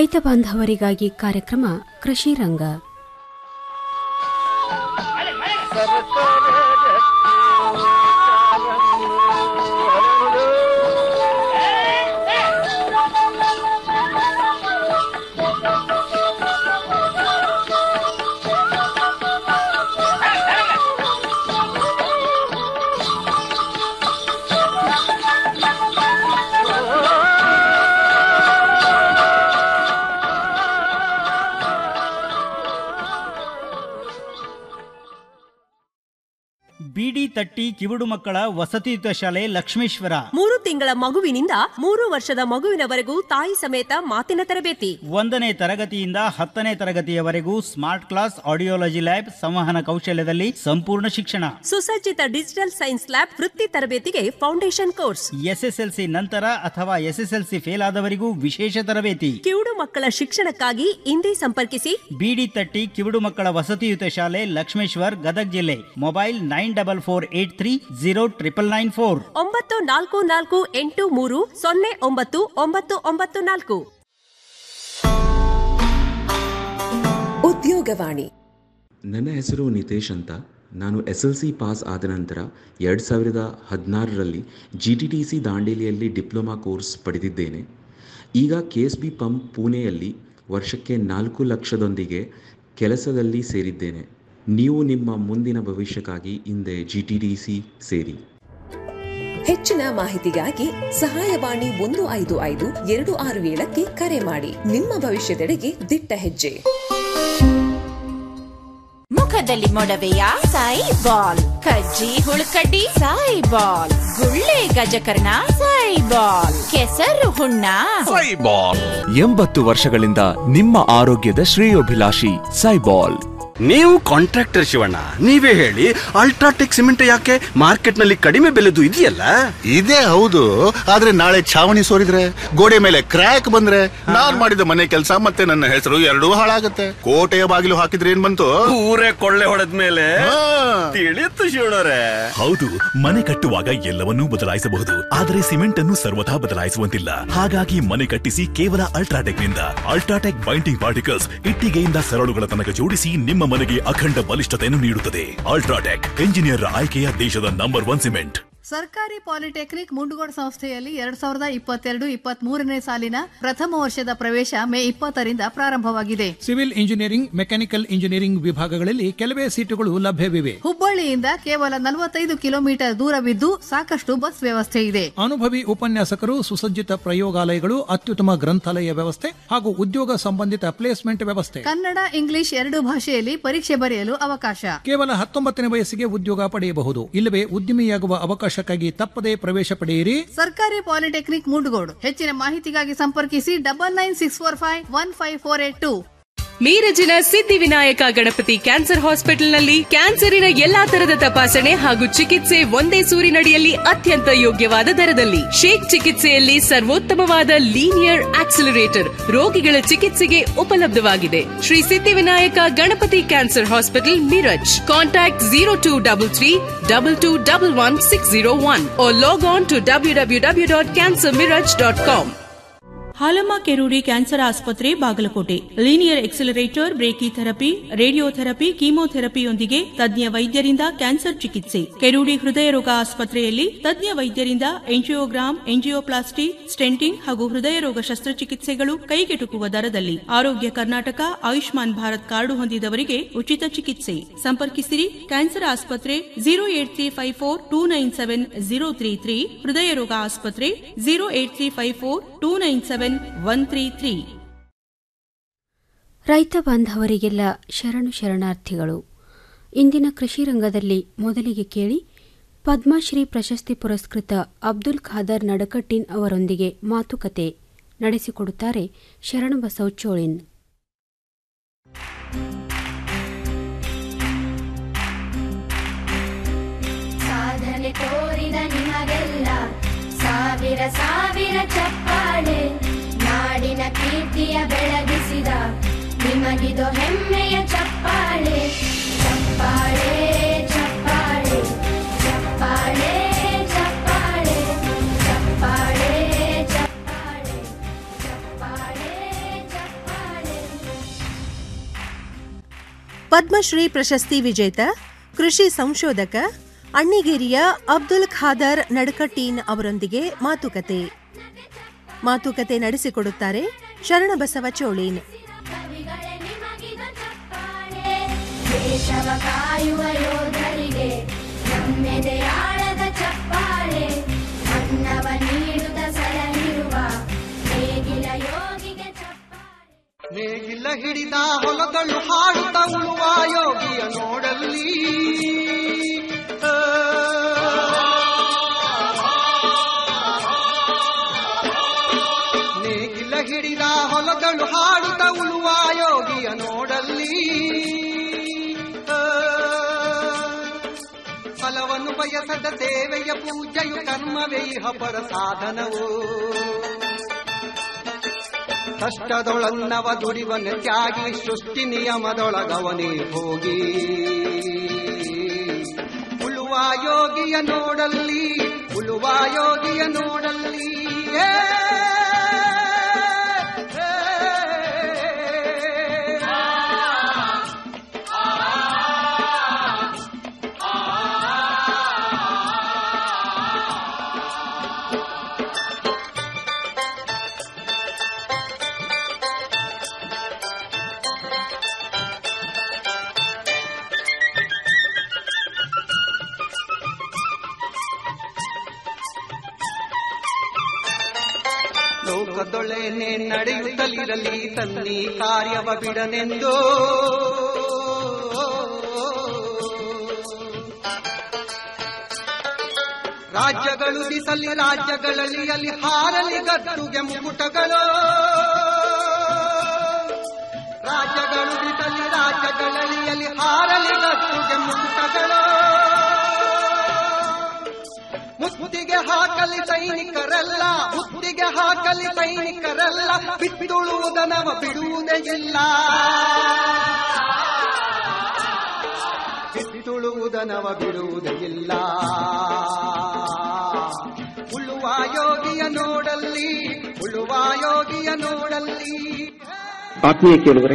ರೈತ ಬಾಂಧವರಿಗಾಗಿ ಕಾರ್ಯಕ್ರಮ ಕೃಷಿ ರಂಗ ಬಿಡಿ ತಟ್ಟಿ ಕಿವುಡು ಮಕ್ಕಳ ವಸತಿಯುತ ಶಾಲೆ ಲಕ್ಷ್ಮೇಶ್ವರ ಮೂರು ತಿಂಗಳ ಮಗುವಿನಿಂದ ಮೂರು ವರ್ಷದ ಮಗುವಿನವರೆಗೂ ತಾಯಿ ಸಮೇತ ಮಾತಿನ ತರಬೇತಿ ಒಂದನೇ ತರಗತಿಯಿಂದ ಹತ್ತನೇ ತರಗತಿಯವರೆಗೂ ಸ್ಮಾರ್ಟ್ ಕ್ಲಾಸ್ ಆಡಿಯೋಲಜಿ ಲ್ಯಾಬ್ ಸಂವಹನ ಕೌಶಲ್ಯದಲ್ಲಿ ಸಂಪೂರ್ಣ ಶಿಕ್ಷಣ ಸುಸಜ್ಜಿತ ಡಿಜಿಟಲ್ ಸೈನ್ಸ್ ಲ್ಯಾಬ್ ವೃತ್ತಿ ತರಬೇತಿಗೆ ಫೌಂಡೇಶನ್ ಕೋರ್ಸ್ ಎಸ್ಎಸ್ಎಲ್ಸಿ ನಂತರ ಅಥವಾ ಎಸ್ಎಸ್ಎಲ್ಸಿ ಫೇಲ್ ಆದವರಿಗೂ ವಿಶೇಷ ತರಬೇತಿ ಕಿವುಡು ಮಕ್ಕಳ ಶಿಕ್ಷಣಕ್ಕಾಗಿ ಇಂದೇ ಸಂಪರ್ಕಿಸಿ ಬಿಡಿ ತಟ್ಟಿ ಕಿವುಡು ಮಕ್ಕಳ ವಸತಿಯುತ ಶಾಲೆ ಲಕ್ಷ್ಮೇಶ್ವರ್ ಗದಗ್ ಜಿಲ್ಲೆ mobile nine double four eight three zero triple nine four ಒಂಬತ್ತು ನಾಲ್ಕು ನಾಲ್ಕು ಎಂಟು ಮೂರು ಸೊನ್ನೆ ಒಂಬತ್ತು ಒಂಬತ್ತು ಒಂಬತ್ತು ನಾಲ್ಕು ಉದ್ಯೋಗವಾಣಿ ನನ್ನ ಹೆಸರು ನಿತೇಶ್ ಅಂತ ನಾನು ಎಸ್ ಎಲ್ ಸಿ ಪಾಸ್ ಆದ ನಂತರ ಎರಡು ಸಾವಿರದ ಹದಿನಾರರಲ್ಲಿ ಜಿ ಟಿ ಟಿ ಸಿ ದಾಂಡೇಲಿಯಲ್ಲಿ ಡಿಪ್ಲೊಮಾ ಕೋರ್ಸ್ ಪಡೆದಿದ್ದೇನೆ ಈಗ ಕೆ ಎಸ್ ಬಿ ಪಂಪ್ ಪುಣೆಯಲ್ಲಿ ವರ್ಷಕ್ಕೆ ನಾಲ್ಕು ಲಕ್ಷದೊಂದಿಗೆ ಕೆಲಸದಲ್ಲಿ ಸೇರಿದ್ದೇನೆ ನೀವು ನಿಮ್ಮ ಮುಂದಿನ ಭವಿಷ್ಯಕ್ಕಾಗಿ ಹಿಂದೆ ಜಿ ಟಿ ಟಿ ಸಿ ಸೇರಿ ಹೆಚ್ಚಿನ ಮಾಹಿತಿಗಾಗಿ ಸಹಾಯವಾಣಿ ಒಂದು ಐದು ಐದು ಎರಡು ಆರು ಏಳಕ್ಕೆ ಕರೆ ಮಾಡಿ ನಿಮ್ಮ ಭವಿಷ್ಯದೆಡೆಗೆ ದಿಟ್ಟ ಹೆಜ್ಜೆ ಮುಖದಲ್ಲಿ ಮೊಡವೆಯ ಸಾಯಿ ಬಾಲ್ ಕಜ್ಜಿ ಹುಳುಕಡ್ಡಿ ಸಾಯಿ ಬಾಲ್ ಗುಳ್ಳೆ ಗಜಕರ್ಣ ಸಾಯಿ ಬಾಲ್ ಕೆಸರು ಹುಣ್ಣ ಎಂಬತ್ತು ವರ್ಷಗಳಿಂದ ನಿಮ್ಮ ಆರೋಗ್ಯದ ಶ್ರೇಯೋಭಿಲಾಷಿ ಸೈಬಾಲ್ ನೀವು ಕಾಂಟ್ರಾಕ್ಟರ್ ಶಿವಣ್ಣ ನೀವೇ ಹೇಳಿ ಅಲ್ಟ್ರಾಟೆಕ್ ಸಿಮೆಂಟ್ ಯಾಕೆ ಮಾರ್ಕೆಟ್ ನಲ್ಲಿ ಕಡಿಮೆ ಬೆಲೆದು ಇದೆಯಲ್ಲ ಇದೇ ಹೌದು ಆದ್ರೆ ನಾಳೆ ಛಾವಣಿ ಸೋರಿದ್ರೆ ಗೋಡೆ ಮೇಲೆ ಕ್ರ್ಯಾಕ್ ಬಂದ್ರೆ ನಾನ್ ಮಾಡಿದ ಮನೆ ಕೆಲಸ ಮತ್ತೆ ನನ್ನ ಹೆಸರು ಎರಡೂ ಹಾಳಾಗತ್ತೆ ಕೋಟೆಯ ಬಾಗಿಲು ಹಾಕಿದ್ರೆ ಏನ್ ಬಂತು ಊರೇ ಕೊಳ್ಳೆ ಹೊಡೆದ ಮೇಲೆ ತಿಳಿಯುತ್ತು ಶಿವಣ್ಣರೇ ಹೌದು ಮನೆ ಕಟ್ಟುವಾಗ ಎಲ್ಲವನ್ನೂ ಬದಲಾಯಿಸಬಹುದು ಆದರೆ ಸಿಮೆಂಟ್ ಅನ್ನು ಸರ್ವಥಾ ಬದಲಾಯಿಸುವಂತಿಲ್ಲ ಹಾಗಾಗಿ ಮನೆ ಕಟ್ಟಿಸಿ ಕೇವಲ ಅಲ್ಟ್ರಾಟೆಕ್ ನಿಂದ ಅಲ್ಟ್ರಾಟೆಕ್ ಬೈಂಡಿಂಗ್ ಪಾರ್ಟಿಕಲ್ಸ್ ಇಟ್ಟಿಗೆಯಿಂದ ಸರಳುಗಳ ತನಕ ಜೋಡಿಸಿ ನಿಮ್ಮ ಮನೆಗೆ ಅಖಂಡ ಬಲಿಷ್ಠತೆಯನ್ನು ನೀಡುತ್ತದೆ ಅಲ್ಟ್ರಾಟೆಕ್ ಎಂಜಿನಿಯರ್ ಆಯ್ಕೆಯ ದೇಶದ ನಂಬರ್ ಒನ್ ಸಿಮೆಂಟ್ ಸರ್ಕಾರಿ ಪಾಲಿಟೆಕ್ನಿಕ್ ಮುಂಡಗೋಡ್ ಸಂಸ್ಥೆಯಲ್ಲಿ ಎರಡ್ ಸಾವಿರದ ಇಪ್ಪತ್ತೆರಡು ಇಪ್ಪತ್ತ್ ಮೂರನೇ ಸಾಲಿನ ಪ್ರಥಮ ವರ್ಷದ ಪ್ರವೇಶ ಮೇ ಇಪ್ಪತ್ತರಿಂದ ಪ್ರಾರಂಭವಾಗಿದೆ ಸಿವಿಲ್ ಇಂಜಿನಿಯರಿಂಗ್ ಮೆಕ್ಯಾನಿಕಲ್ ಇಂಜಿನಿಯರಿಂಗ್ ವಿಭಾಗಗಳಲ್ಲಿ ಕೆಲವೇ ಸೀಟುಗಳು ಲಭ್ಯವಿವೆ ಹುಬ್ಬಳ್ಳಿಯಿಂದ ಕೇವಲ ನಲವತ್ತೈದು ಕಿಲೋಮೀಟರ್ ದೂರವಿದ್ದು ಸಾಕಷ್ಟು ಬಸ್ ವ್ಯವಸ್ಥೆ ಇದೆ ಅನುಭವಿ ಉಪನ್ಯಾಸಕರು ಸುಸಜ್ಜಿತ ಪ್ರಯೋಗಾಲಯಗಳು ಅತ್ಯುತ್ತಮ ಗ್ರಂಥಾಲಯ ವ್ಯವಸ್ಥೆ ಹಾಗೂ ಉದ್ಯೋಗ ಸಂಬಂಧಿತ ಪ್ಲೇಸ್ಮೆಂಟ್ ವ್ಯವಸ್ಥೆ ಕನ್ನಡ ಇಂಗ್ಲಿಷ್ ಎರಡು ಭಾಷೆಯಲ್ಲಿ ಪರೀಕ್ಷೆ ಬರೆಯಲು ಅವಕಾಶ ಕೇವಲ ಹತ್ತೊಂಬತ್ತನೇ ವಯಸ್ಸಿಗೆ ಉದ್ಯೋಗ ಪಡೆಯಬಹುದು ಇಲ್ಲವೇ ಉದ್ಯಮಿಯಾಗುವ ಅವಕಾಶಕ್ಕಾಗಿ ತಪ್ಪದೇ ಪ್ರವೇಶ ಪಡೆಯಿರಿ ಸರ್ಕಾರಿ ಪಾಲಿಟೆಕ್ನಿಕ್ ಮುಂಡಗೋಡ್ ಹೆಚ್ಚಿನ ಮಾಹಿತಿಗಾಗಿ ಸಂಪರ್ಕಿಸಿ double nine six four five one five four eight two ಮೀರಜಿನ ಸಿದ್ಧಿವಿನಾಯಕ ಗಣಪತಿ ಕ್ಯಾನ್ಸರ್ ಹಾಸ್ಪಿಟಲ್ನಲ್ಲಿ ಕ್ಯಾನ್ಸರಿನ ಎಲ್ಲಾ ತರದ ತಪಾಸಣೆ ಹಾಗೂ ಚಿಕಿತ್ಸೆ ಒಂದೇ ಸೂರಿನಡಿಯಲ್ಲಿ ಅತ್ಯಂತ ಯೋಗ್ಯವಾದ ದರದಲ್ಲಿ ಶೇಕ್ ಚಿಕಿತ್ಸೆಯಲ್ಲಿ ಸರ್ವೋತ್ತಮವಾದ ಲೀನಿಯರ್ ಆಕ್ಸಿಲರೇಟರ್ ರೋಗಿಗಳ ಚಿಕಿತ್ಸೆಗೆ ಉಪಲಬ್ಧವಾಗಿದೆ Shri Siddhivinayak Ganapati cancer hospital Miraj contact zero two double three double two double one six zero one log on to W W W dot cancer Miraj dot com Halamma Keruri cancer ಆಸ್ಪತ್ರೆ Bagalkote linear accelerator brachytherapy radiotherapy ಕೀಮೋಥೆರಪಿಯೊಂದಿಗೆ ತಜ್ಞ ವೈದ್ಯರಿಂದ cancer ಚಿಕಿತ್ಸೆ ಕೆರೂಡಿ ಹೃದಯ ರೋಗ ಆಸ್ಪತ್ರೆಯಲ್ಲಿ ತಜ್ಞ ವೈದ್ಯರಿಂದ ಎಂಜಿಯೋಗ್ರಾಮ್ ಎಂಜಿಯೋಪ್ಲಾಸ್ಟಿ ಸ್ಟೆಂಟಿಂಗ್ ಹಾಗೂ ಹೃದಯ ರೋಗ ಶಸ್ತ್ರಚಿಕಿತ್ಸೆಗಳು ಕೈಗೆಟುಕುವ ದರದಲ್ಲಿ ಆರೋಗ್ಯ ಕರ್ನಾಟಕ ಆಯುಷ್ಮಾನ್ ಭಾರತ್ ಕಾರ್ಡು ಹೊಂದಿದವರಿಗೆ ಉಚಿತ ಚಿಕಿತ್ಸೆ ಸಂಪರ್ಕಿಸಿರಿ ಕ್ಯಾನ್ಸರ್ ಆಸ್ಪತ್ರೆ zero eight three five four two nine seven zero three three ಹೃದಯ ರೋಗ ಆಸ್ಪತ್ರೆ zero eight three five four two nine seven one three three ರೈತ ಬಾಂಧವರಿಗೆಲ್ಲ ಶರಣು ಶರಣಾರ್ಥಿಗಳು ಇಂದಿನ ಕೃಷಿ ರಂಗದಲ್ಲಿ ಮೊದಲಿಗೆ ಕೇಳಿ ಪದ್ಮಶ್ರೀ ಪ್ರಶಸ್ತಿ ಪುರಸ್ಕೃತ ಅಬ್ದುಲ್ ಖಾದರ್ ನಡಕಟ್ಟಿನ್ ಅವರೊಂದಿಗೆ ಮಾತುಕತೆ ನಡೆಸಿಕೊಡುತ್ತಾರೆ ಶರಣಬಸವ ಚೋಳಿನ್ ಸಾಧನೆ ತೋರಿದ ನಿಮಗೆಲ್ಲ ಸಾವಿರ ಸಾವಿರ ಚಪ್ಪಾಳೆ ನಾಡಿನ ಕೀರ್ತಿಯ ಬೆಳಗಿಸಿದ ನಿಮಗಿದು ಹೆಮ್ಮೆಯ ಚಪ್ಪಾಳೆ ಚಪ್ಪಾಳೆ ಚಪ್ಪಾಳೆ ಚಪ್ಪಾಳೆ ಚಪ್ಪಾಳೆ ಚಪ್ಪಾಳೆ ಚಪ್ಪಾಳೆ ಚಪ್ಪಾಳೆ ಪದ್ಮಶ್ರೀ ಪ್ರಶಸ್ತಿ ವಿಜೇತ ಕೃಷಿ ಸಂಶೋಧಕ ಅಣ್ಣಿಗೇರಿಯ ಅಬ್ದುಲ್ ಖಾದರ್ ನಡಕಟ್ಟೀನ್ ಅವರೊಂದಿಗೆ ಮಾತುಕತೆ ಮಾತುಕತೆ ನಡೆಸಿಕೊಡುತ್ತಾರೆ ಶರಣಬಸವ ಚೋಳೀನ್ ದೇಶವ ಕಾಯುವ ಯೋಧರಿಗೆ ನಮ್ಮೆದೆಯಾಳದ ಚಪ್ಪಾಳೆ ಅನ್ನವ ನೀಡುತ್ತ ಸಲಹಿರುವ ನೇಗಿಲ ಯೋಗಿಗೆ ನೇಗಿಲ ಹಿಡಿದ ಹೊಲಗಳು ಹಾಡುತ್ತ ಉಳುವ ಯೋಗಿಯ ನೋಡಲ್ಲಿ ಆ. ನೇಗಿಲ ಹಿಡಿದ ಹೊಲಗಳು ಹಾಡುತ್ತ ಉಳುವ ಯೋಗಿಯ ನೋಡಲ್ಲಿ ಆ. ಫಲವನ್ನು ಬಯಸದ ಸೇವೆಯ ಪೂಜೆಯು ಕರ್ಮವೇ ಇಹ ಪರ ಸಾಧನವು ಕಷ್ಟದೊಳನ್ನವ ದುಡಿವನ ತ್ಯಾಗಿ ಸೃಷ್ಟಿ ನಿಯಮದೊಳಗವನೇ ಹೋಗಿ ಉಳುವ ಯೋಗಿಯ ನೋಡಲ್ಲಿ ಉಳುವ ಯೋಗಿಯ ನೋಡಲ್ಲಿ ಏ, ಏ, ಲೋಕದೊಳೆನೆ ನಡೆಯುತ್ತಲಿರಲಿ ತನ್ನಿ ಕಾರ್ಯವ ಬಿಡನೆಂದು ರಾಜ್ಯಗಳು ದಿಸಲಿ ರಾಜ್ಯಗಳಲ್ಲಿ ಅಲ್ಲಿ ಹಾರಲಿ ಗದ್ದುಗೆ ಮುಕುಟಗಳು ರಾಜ್ಯಗಳು ದಿಸಲಿ ರಾಜ್ಯಗಳಲ್ಲಿ ಅಲ್ಲಿ ಹಾರಲಿ ಗದ್ದುಗೆ ಮುಕುಟಗಳು ಮುತ್ತಿಗೆ ಹಾಕಲಿ ಸೈನಿಕರಲ್ಲ ಮುತ್ತಿಗೆ ಹಾಕಲಿ ಸೈನಿಕರಲ್ಲ ಬಿತ್ತುಳುವುದನವ ಬಿಡುವುದೇ ಇಲ್ಲ ಬಿತ್ತುಳುವುದನವ ಬಿಡುವುದೇ ಇಲ್ಲ ಉಳುವ ಯೋಗಿಯ ನೋಡಲ್ಲಿ ಉಳುವ ಯೋಗಿಯ ನೋಡಲ್ಲಿ ಆತ್ಮೀಯ ಕೇಳುವರೆ